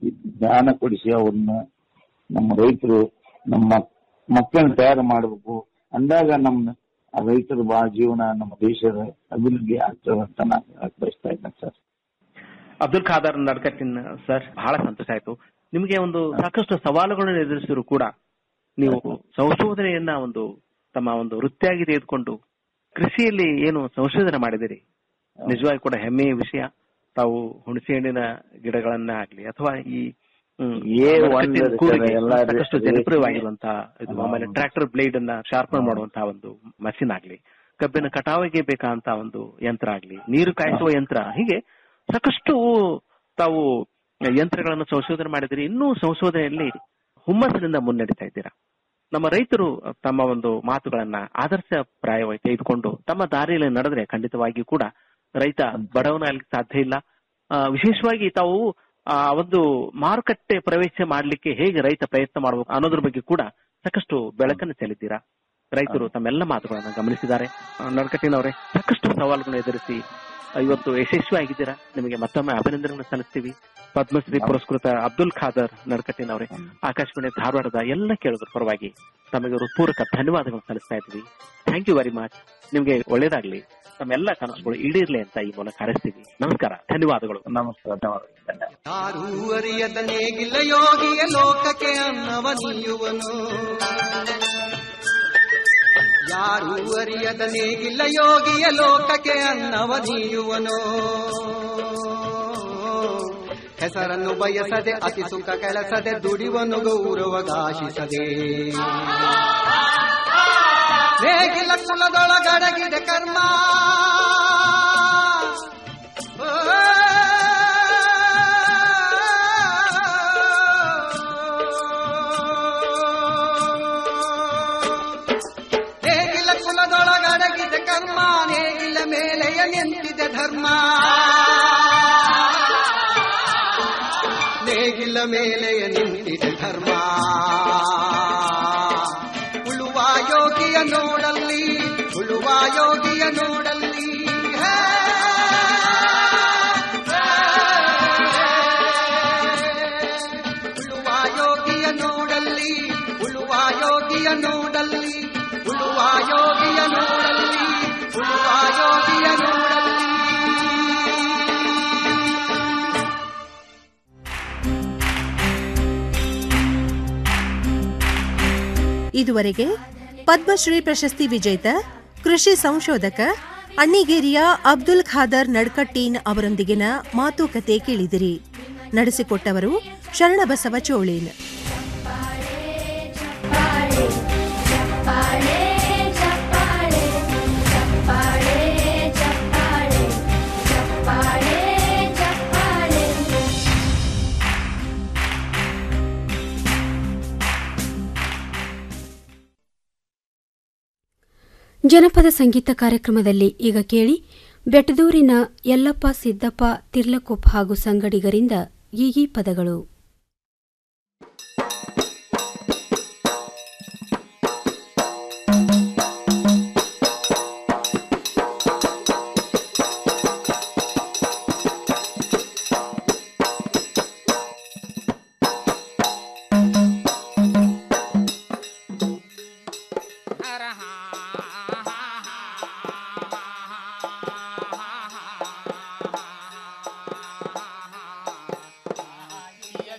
ಜ್ಞಾನ ಕೊಡಿಸಿ ಅವ್ರನ್ನ ನಮ್ಮ ರೈತರು ನಮ್ಮ ಮಕ್ಕಳನ್ನ ತಯಾರು ಮಾಡಬೇಕು ಅಂದಾಗ ನಮ್ಮ ಆ ರೈತರ ಬಾ ಜೀವನ ನಮ್ಮ ದೇಶದ ಅಭಿವೃದ್ಧಿ ಆಗ್ತದೆ ಅಂತ ನಾನು ಹೇಳಕ್ ಬಯಸ್ತಾ ಇದ್ದೇನೆ ಸರ್ ಅಬ್ದುಲ್ ಖಾದರ್ ನಡ್ಕಟ್ಟಿನ ಸರ್ ಬಹಳ ಸಂತೋಷ ಆಯ್ತು ನಿಮಗೆ ಒಂದು ಸಾಕಷ್ಟು ಸವಾಲುಗಳನ್ನು ಎದುರಿಸಿದ್ರು ಕೂಡ ನೀವು ಸಂಶೋಧನೆಯನ್ನ ಒಂದು ತಮ್ಮ ಒಂದು ವೃತ್ತಿಯಾಗಿ ತೆಗೆದುಕೊಂಡು ಕೃಷಿಯಲ್ಲಿ ಏನು ಸಂಶೋಧನೆ ಮಾಡಿದಿರಿ ನಿಜವಾಗಿ ಕೂಡ ಹೆಮ್ಮೆಯ ವಿಷಯ ತಾವು ಹುಣಸೆ ಹಣ್ಣಿನ ಗಿಡಗಳನ್ನ ಆಗ್ಲಿ ಅಥವಾ ಈ ಹ್ಮ್, ಏ ನಡಕಟ್ಟಿನ ಒಂದು ಕೂರಿಗೆ ಎಲ್ಲ ಸಾಕಷ್ಟು ರೇಷ್ಮೆ- ಜನಪ್ರಿಯವಾಗಿರುವಂತಹ ಇದು ಆಮೇಲೆ ಟ್ರ್ಯಾಕ್ಟರ್ ಬ್ಲೇಡ್ ಅನ್ನ ಶಾರ್ಪನ್ ಮಾಡುವಂತಹ ಒಂದು ಮಷಿನ್ ಆಗ್ಲಿ ಕಬ್ಬಿನ ಕಟಾವಿಗೆ ಬೇಕಾದಂತಹ ಒಂದು ಯಂತ್ರ ಆಗ್ಲಿ ನೀರು ಕಾಯಿಸುವ ಯಂತ್ರ ಹೀಗೆ ಸಾಕಷ್ಟು ತಾವು ಯಂತ್ರಗಳನ್ನು ಸಂಶೋಧನೆ ಮಾಡಿದಿರಿ ಇನ್ನೂ ಸಂಶೋಧನೆಯಲ್ಲಿ ಹುಮ್ಮಸ್ಸಿನಿಂದ ಮುನ್ನಡೀತಾ ಇದ್ದೀರಾ ನಮ್ಮ ರೈತರು ತಮ್ಮ ಒಂದು ಮಾತುಗಳನ್ನ ಆದರ್ಶಪ್ರಾಯವಾಗಿ ತೆಗೆದುಕೊಂಡು ತಮ್ಮ ದಾರಿಯಲ್ಲಿ ನಡೆದ್ರೆ ಖಂಡಿತವಾಗಿಯೂ ಕೂಡ ರೈತ ಬಡವನಾಗಲಿಕ್ಕೆ ಸಾಧ್ಯ ಇಲ್ಲ ಆ, ವಿಶೇಷವಾಗಿ ತಾವು ಆ ಒಂದು ಮಾರುಕಟ್ಟೆ ಪ್ರವೇಶ ಮಾಡಲಿಕ್ಕೆ ಹೇಗೆ ರೈತ ಪ್ರಯತ್ನ ಮಾಡಬೇಕು ಅನ್ನೋದ್ರ ಬಗ್ಗೆ ಕೂಡ ಸಾಕಷ್ಟು ಬೆಳಕನ್ನು ಚೆಲ್ಲಿದ್ದೀರಾ ರೈತರು ತಮ್ಮೆಲ್ಲ ಮಾತುಗಳನ್ನು ಗಮನಿಸಿದ್ದಾರೆ ಆ, ನಡಕಟ್ಟಿನವರೇ ಸಾಕಷ್ಟು ಸವಾಲುಗಳನ್ನು ಎದುರಿಸಿ ಆ, ಇವತ್ತು ಯಶಸ್ವಿ ಆಗಿದ್ದೀರಾ ನಿಮಗೆ ಮತ್ತೊಮ್ಮೆ ಅಭಿನಂದನೆಗಳನ್ನು ಸಲ್ಲಿಸ್ತೀವಿ ಪದ್ಮಶ್ರೀ ಪುರಸ್ಕೃತ ಅಬ್ದುಲ್ ಖಾದರ್ ನಡಕಟ್ಟಿನವರೇ ಆಕಾಶವಾಣಿ ಧಾರವಾಡದ ಎಲ್ಲ ಕೇಳುಗರ ಪರವಾಗಿ ತಮಗೆ ಹೃತ್ಪೂರ್ವಕ ಧನ್ಯವಾದಗಳನ್ನು ಸಲ್ಲಿಸ್ತಾ ಇದ್ವಿ ಥ್ಯಾಂಕ್ ಯು ವೆರಿ ಮಚ್ ನಿಮ್ಗೆ ಒಳ್ಳೇದಾಗ್ಲಿ ತಮ್ಮೆಲ್ಲ ಕನಸುಗಳು ಈಡೇರ್ಲಿ ಅಂತ ಈ ಮೂಲಕ ಹಾರೈಸ್ತೀವಿ ನಮಸ್ಕಾರ ಧನ್ಯವಾದಗಳು ನಮಸ್ಕಾರ ಯಾರೂ ಅರಿಯದ ನೇಗಿಲ ಯೋಗಿಯ ಲೋಕಕ್ಕೆ ಅನ್ನವ ನೀಯುವನು ಯಾರೂ ಅರಿಯದ ನೇಗಿಲ ಯೋಗಿಯ ಲೋಕಕ್ಕೆ ಅನ್ನವ ನೀಯುವನು ಹೆಸರನ್ನು ಬಯಸದೆ ಅತಿ ಸುಖ ಕೆಲಸದೆ ದುಡಿವನು ಗೌರವಗಾಶಿಸದೆ ನೇಗಿಲ ಕುಲದೊಳಗಡಗಿದೆ ಕರ್ಮ ನೇಗಿಲ ಕುಲದೊಳಗಡಗಿದೆ ಕರ್ಮ ನೇಗಿಲ ಮೇಲೆಯ ನಿಂತಿದೆ ಧರ್ಮ ನೇಗಿಲ ಮೇಲೆಯ ನಿಂತಿದೆ ಧರ್ಮ ಉಳುವ ಯೋಗಿಯ ನೋಡಲ್ಲಿ ಉಳುವ ಯೋಗಿಯ ನೋಡಲ್ಲಿ ಹೇ, ಉಳುವ ಯೋಗಿಯ ನೋಡಲ್ಲಿ ಉಳುವ ಯೋಗಿಯ ನೋಡಲ್ಲಿ ಉಳುವ ಯೋಗಿಯ ನೋಡಲ್ಲಿ ಉಳುವ ಯೋಗಿಯ ನೋಡಲ್ಲಿ ಇದುವರೆಗೆ ಪದ್ಮಶ್ರೀ ಪ್ರಶಸ್ತಿ ವಿಜೇತ ಕೃಷಿ ಸಂಶೋಧಕ ಅಣ್ಣಿಗೇರಿಯ ಅಬ್ದುಲ್ ಖಾದರ್ ನಡ್ಕಟ್ಟೀನ್ ಅವರೊಂದಿಗಿನ ಮಾತುಕತೆ ಕೇಳಿದಿರಿ ನಡೆಸಿಕೊಟ್ಟವರು ಶರಣಬಸವ ಚೋಳೇನ್ ಜನಪದ ಸಂಗೀತ ಕಾರ್ಯಕ್ರಮದಲ್ಲಿ ಈಗ ಕೇಳಿ ಬೆಟ್ಟದೂರಿನ ಯಲ್ಲಪ್ಪ ಸಿದ್ದಪ್ಪ ತಿರ್ಲಕೊಪ್ಪ ಹಾಗೂ ಸಂಗಡಿಗರಿಂದ ಗೀಗಿ ಪದಗಳು ಆ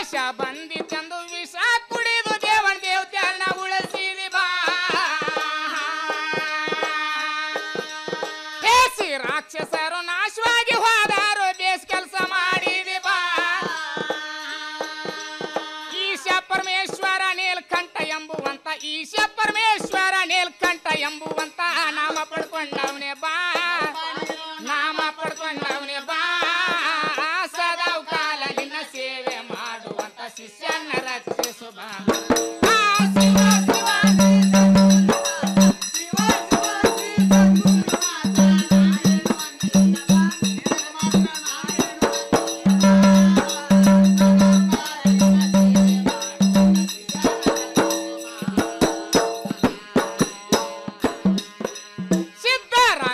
ನಾಶ ಬಂದಿತ್ತೆಂದು ವಿಷ ಕುಡಿದು ದೇವನ್ ದೇವತೆಯನ್ನ ಉಳಿಸಿದಿ ಬಾ ಹೇಸಿ ರಾಕ್ಷಸರು ನಾಶವಾಗಿ ಹೋದಾರು ಬೇಸ್ ಕೆಲಸ ಮಾಡಿದಿ ಬಾ ಈಶ ಪರಮೇಶ್ವರ ನೀಲ್ಕಂಠ ಎಂಬುವಂತ ಈಶ ಪರಮೇಶ್ವರ ನೀಲ್ಕಂಠ ಎಂಬುವಂತ ನಾಮ ಪಡ್ಕೊಂಡವನೇ ಬಾ ನಾಮ ಪಡ್ಕೊಂಡವನೇ ಬಾ ಸದಾ ಕಾಲ ನಿನ್ನ ಸೇವೆ ಮಾಡುವಂತ ಶಿಷ್ಯನ ರಕ್ಷಿಸು ಬಾ ಸಿದ್ಧರ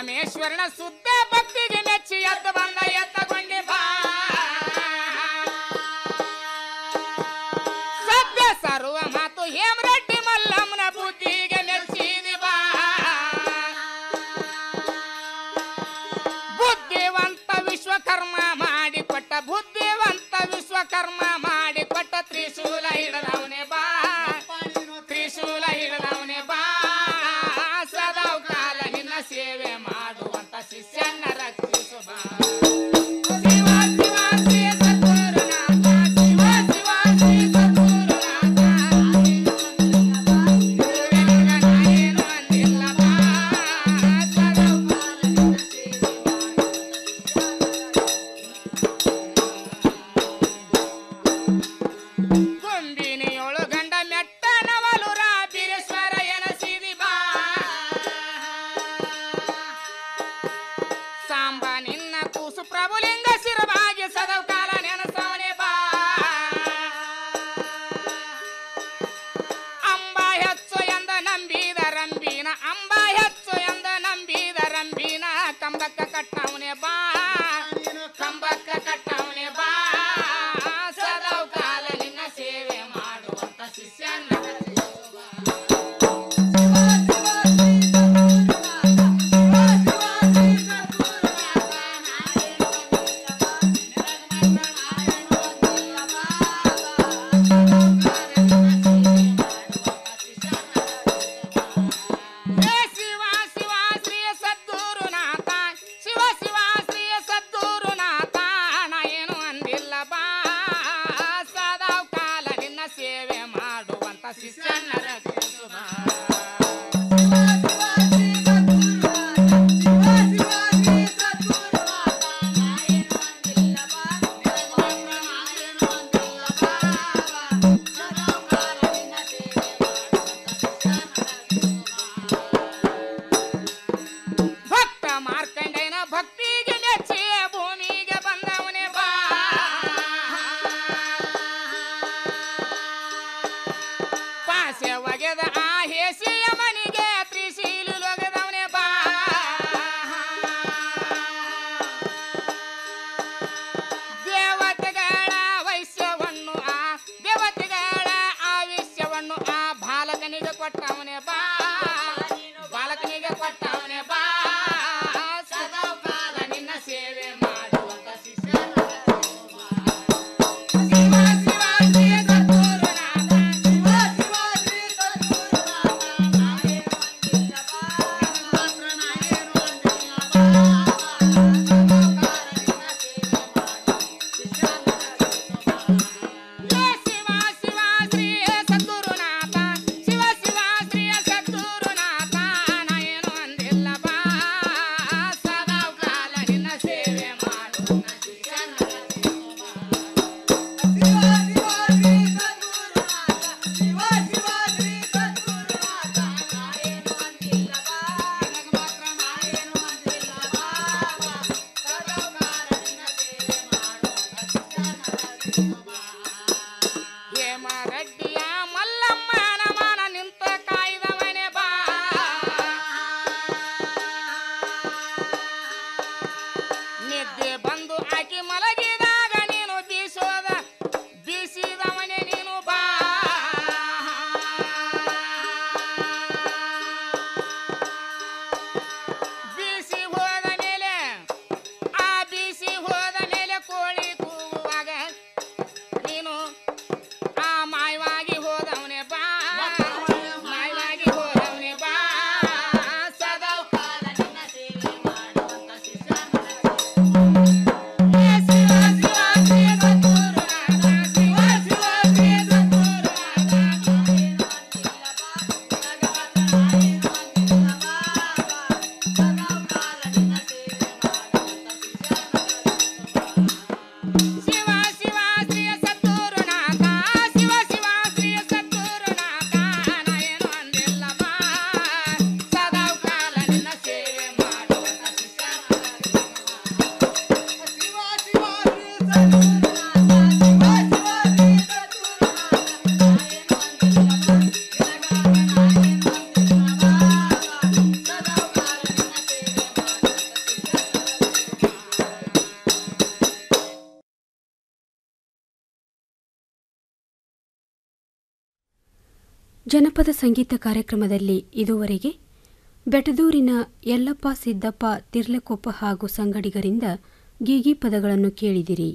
ಜನಪದ ಸಂಗೀತ ಕಾರ್ಯಕ್ರಮದಲ್ಲಿ ಇದುವರೆಗೆ ಬೆಟದೂರಿನ ಯಲ್ಲಪ್ಪ ಸಿದ್ದಪ್ಪ ತಿರ್ಲಕೊಪ್ಪ ಹಾಗೂ ಸಂಗಡಿಗರಿಂದ ಗೀಗಿ ಪದಗಳನ್ನು ಕೇಳಿದಿರಿ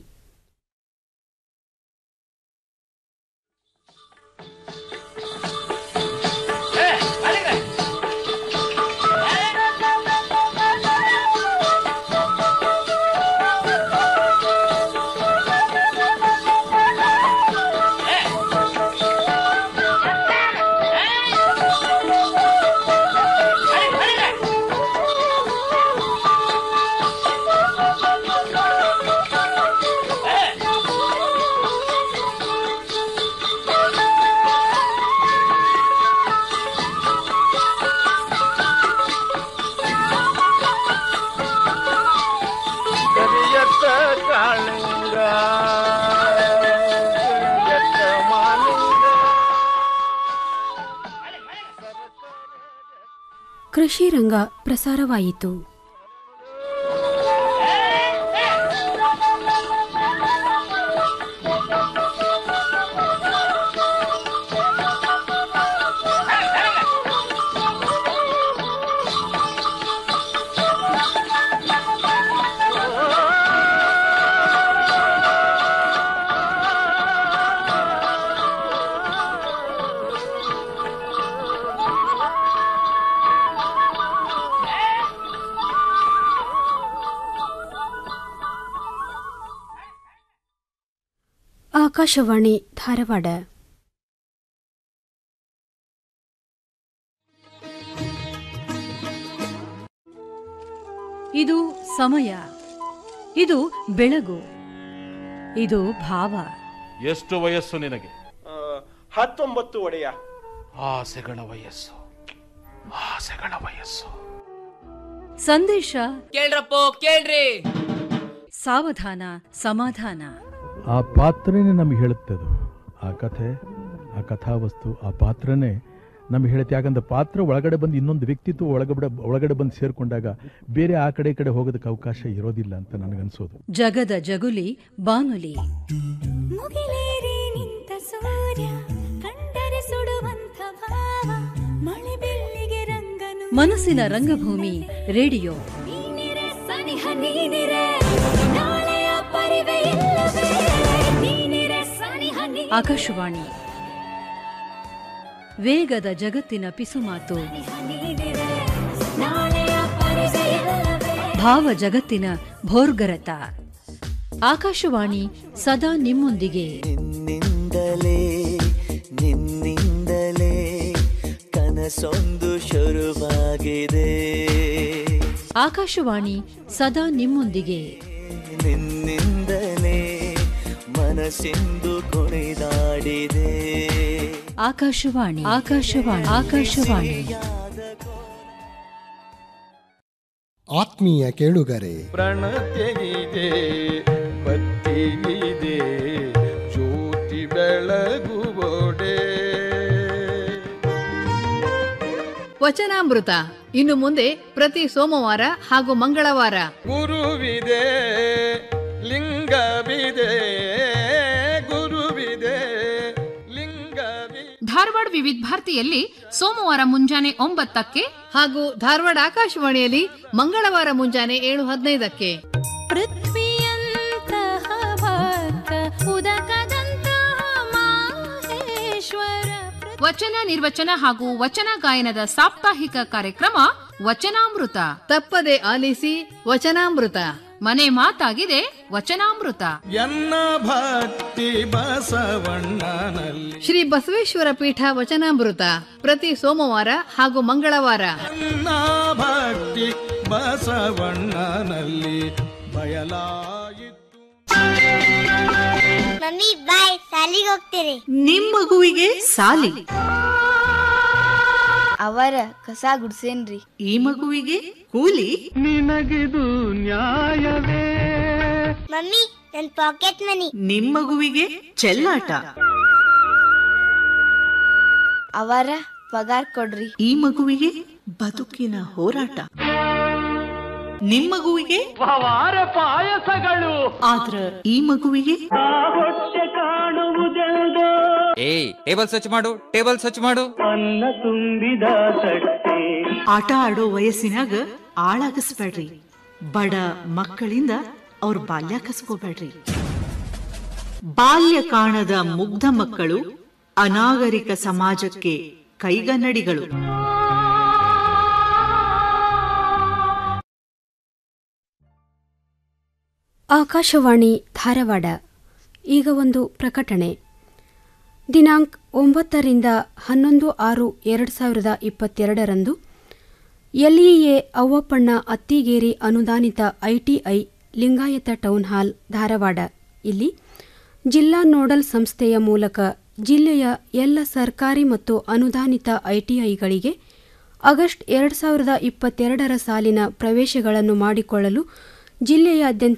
ಕರಿಯತ್ತ ಕಾಳಿಂಗ ಕರಿಯತ್ತ ಮಾಲಿಂಗ ಕೃಷಿ ರಂಗ ಪ್ರಸಾರವಾಯಿತು ಆಕಾಶವಾಣಿ ಧಾರವಾಡ ಇದು ಸಮಯ ಇದು ಬೆಳಗು ಇದು ಭಾವ ಎಷ್ಟು ವಯಸ್ಸು ನಿನಗೆ ಹತ್ತೊಂಬತ್ತು ಒಡೆಯ ಆಸೆಗಳ ವಯಸ್ಸು ಆಸೆಗಳ ವಯಸ್ಸು ಸಂದೇಶ ಕೇಳ್ರಪ್ಪೋ ಕೇಳ್ರಿ ಸಾವಧಾನ ಸಮಾಧಾನ ಆ ಪಾತ್ರನೇ ನಮಗೆ ಹೇಳುತ್ತೆ ಅದು ಆ ಕಥೆ ಆ ಕಥಾವಸ್ತು ಆ ಪಾತ್ರನೇ ನಮಗೆ ಹೇಳುತ್ತೆ ಯಾಕಂದ್ರೆ ಪಾತ್ರ ಒಳಗಡೆ ಬಂದು ಇನ್ನೊಂದು ವ್ಯಕ್ತಿತ್ವ ಒಳಗಡೆ ಒಳಗಡೆ ಬಂದು ಸೇರಿಕೊಂಡಾಗ ಬೇರೆ ಆ ಕಡೆ ಈ ಕಡೆ ಹೋಗೋದಕ್ಕೆ ಅವಕಾಶ ಇರೋದಿಲ್ಲ ಅಂತ ನನಗನ್ಸೋದು ಜಗದ ಜಗುಲಿ ಬಾನುಲಿ ಮುಗಿಲೇರಿ ನಿಂತ ಸೂರ್ಯ ಕಂಡರೆ ಸುಡುವಂತ ಭಾವ ಮಳೆ ಬೆಳ್ಳಿಗೆ ರಂಗನು ಮನಸ್ಸಿನ ರಂಗಭೂಮಿ ರೇಡಿಯೋ ನೀನಿರೆ ಸನಿಹ ನೀನಿರೆ ನಾಳೆಯ ಪರಿವೆ ಇಲ್ಲವೇ ನೀನಿರೆ ಸನಿಹ ನೀ ಆಕಾಶವಾಣಿ ವೇಗದ ಜಗತ್ತಿನ ಪಿಸುಮಾತು ನೀನಿರೆ ನಾಳೆಯ ಪರಿವೆ ಇಲ್ಲವೇ ಭಾವ ಜಗತ್ತಿನ ಭೋರ್ಗರತ ಆಕಾಶವಾಣಿ ಸದಾ ನಿಮ್ಮೊಂದಿಗೆ ನಿನ್ನಿಂದಲೇ ನಿನ್ನಿಂದಲೇ ಕನಸೊಂದು ಶುರುವಾಗಿದೆ ಆಕಾಶವಾಣಿ ಸದಾ ನಿಮ್ಮೊಂದಿಗೆ ನಿನ್ನಿಂದಲೇ ಮನಸ್ಸಿಂದು ಕುಣಿದಾಡಿದೆ ಆಕಾಶವಾಣಿ ಆಕಾಶವಾಣಿ ಆಕಾಶವಾಣಿ ಆತ್ಮೀಯ ಕೇಳುಗರೆ ಪ್ರಣತೆಗಿದೆ ಬತ್ತಿಗಿದೆ ಜ್ಯೋತಿ ಬೆಳಗುವೊಡೆ ವಚನಾಮೃತ ಇನ್ನು ಮುಂದೆ ಪ್ರತಿ ಸೋಮವಾರ ಹಾಗೂ ಮಂಗಳವಾರ ಗುರುವಿದೆ ಲಿಂಗವಿದೆ ಗುರುವಿದೆ ಲಿಂಗವಿದೆ ಧಾರವಾಡ ವಿವಿಧ ಭಾರತಿಯಲ್ಲಿ ಸೋಮವಾರ ಮುಂಜಾನೆ ಒಂಬತ್ತಕ್ಕೆ ಹಾಗೂ ಧಾರವಾಡ ಆಕಾಶವಾಣಿಯಲ್ಲಿ ಮಂಗಳವಾರ ಮುಂಜಾನೆ ಏಳು ಹದಿನೈದಕ್ಕೆ ಪೃಥ್ವಿಯಂತಹ ಭಕ್ತ ಉದಕದಂತಹ ಮಾಹೇಶ್ವರ ವಚನ ನಿರ್ವಚನ ಹಾಗೂ ವಚನ ಗಾಯನದ ಸಾಪ್ತಾಹಿಕ ಕಾರ್ಯಕ್ರಮ ವಚನಾಮೃತ ತಪ್ಪದೆ ಆಲಿಸಿ ವಚನಾಮೃತ ಮನೆ ಮಾತಾಗಿದೆ ವಚನಾಮೃತ ಎನ್ನ ಭಕ್ತಿ ಬಸವಣ್ಣನಲ್ಲಿ ಶ್ರೀ ಬಸವೇಶ್ವರ ಪೀಠ ವಚನಾಮೃತ ಪ್ರತಿ ಸೋಮವಾರ ಹಾಗೂ ಮಂಗಳವಾರ ಎನ್ನ ಭಕ್ತಿ ಬಸವಣ್ಣನಲ್ಲಿ ಬಯಲಾಯಿತು ಮಮ್ಮಿ ಬಾಯ್ ಶಾಲಿಗೆ ಹೋಗ್ತೀರಿ ನಿಮ್ಮ ಮಗುವಿಗೆ ಸಾಲಿ ಅವರ ಕಸ ಗುಡ್ಸೇನ್ರಿ ಈ ಮಗುವಿಗೆ ಕೂಲಿ ನಿನಗಿದು ನ್ಯಾಯವೇ ಮಮ್ಮಿ ನನ್ ಪಾಕೆಟ್ ಮನಿ ನಿಮ್ಮ ಮಗುವಿಗೆ ಚೆಲ್ಲಾಟ ಅವರ ಪಗಾರ್ ಕೊಡ್ರಿ ಈ ಮಗುವಿಗೆ ಬದುಕಿನ ಹೋರಾಟ ನಿಮ್ಮ ಮಗುವಿಗೆ ವಾರ ಪಾಯಸಗಳು ಆದ್ರ ಈ ಮಗುವಿಗೆ ಹೊಟ್ಟೆ ಕಾಣುವುದೆಲ್ದೋ ಏಯ್ ಟೇಬಲ್ ಸ್ವಚ್ಛ ಮಾಡು ಟೇಬಲ್ ಸ್ವಚ್ಛ ಮಾಡು ಅನ್ನ ತುಂಬಿದ ತಟ್ಟೆ ಆಟ ಆಡೋ ವಯಸ್ಸಿನಾಗ ಆಳಾಗಿಸ್ಬೇಡ್ರಿ ಬಡ ಮಕ್ಕಳಿಂದ ಅವ್ರ ಬಾಲ್ಯ ಕಸ್ಕೋಬೇಡ್ರಿ ಬಾಲ್ಯ ಕಾಣದ ಮುಗ್ಧ ಮಕ್ಕಳು ಅನಾಗರಿಕ ಸಮಾಜಕ್ಕೆ ಕೈಗನ್ನಡಿಗಳು ಆಕಾಶವಾಣಿ ಧಾರವಾಡ ಈಗ ಒಂದು ಪ್ರಕಟಣೆ ದಿನಾಂಕ ಒಂಬತ್ತರಿಂದ ಹನ್ನೊಂದು ಆರು ಎರಡು ಸಾವಿರದ ಇಪ್ಪತ್ತೆರಡರಂದು ಎಲ್ಇಎ ಅವ್ವಪ್ಪಣ್ಣ ಅತ್ತಿಗೇರಿ ಅನುದಾನಿತ ITI Lingayat town hall Dharwad ಇಲ್ಲಿ ಜಿಲ್ಲಾ ನೋಡಲ್ ಸಂಸ್ಥೆಯ ಮೂಲಕ ಜಿಲ್ಲೆಯ ಎಲ್ಲ ಸರ್ಕಾರಿ ಮತ್ತು ಅನುದಾನಿತ ಐಟಿಐಗಳಿಗೆ ಆಗಸ್ಟ್ ಎರಡು ಸಾವಿರದ ಇಪ್ಪತ್ತೆರಡರ ಸಾಲಿನ ಪ್ರವೇಶಗಳನ್ನು ಮಾಡಿಕೊಳ್ಳಲು ಜಿಲ್ಲೆಯಾದ್ಯಂತ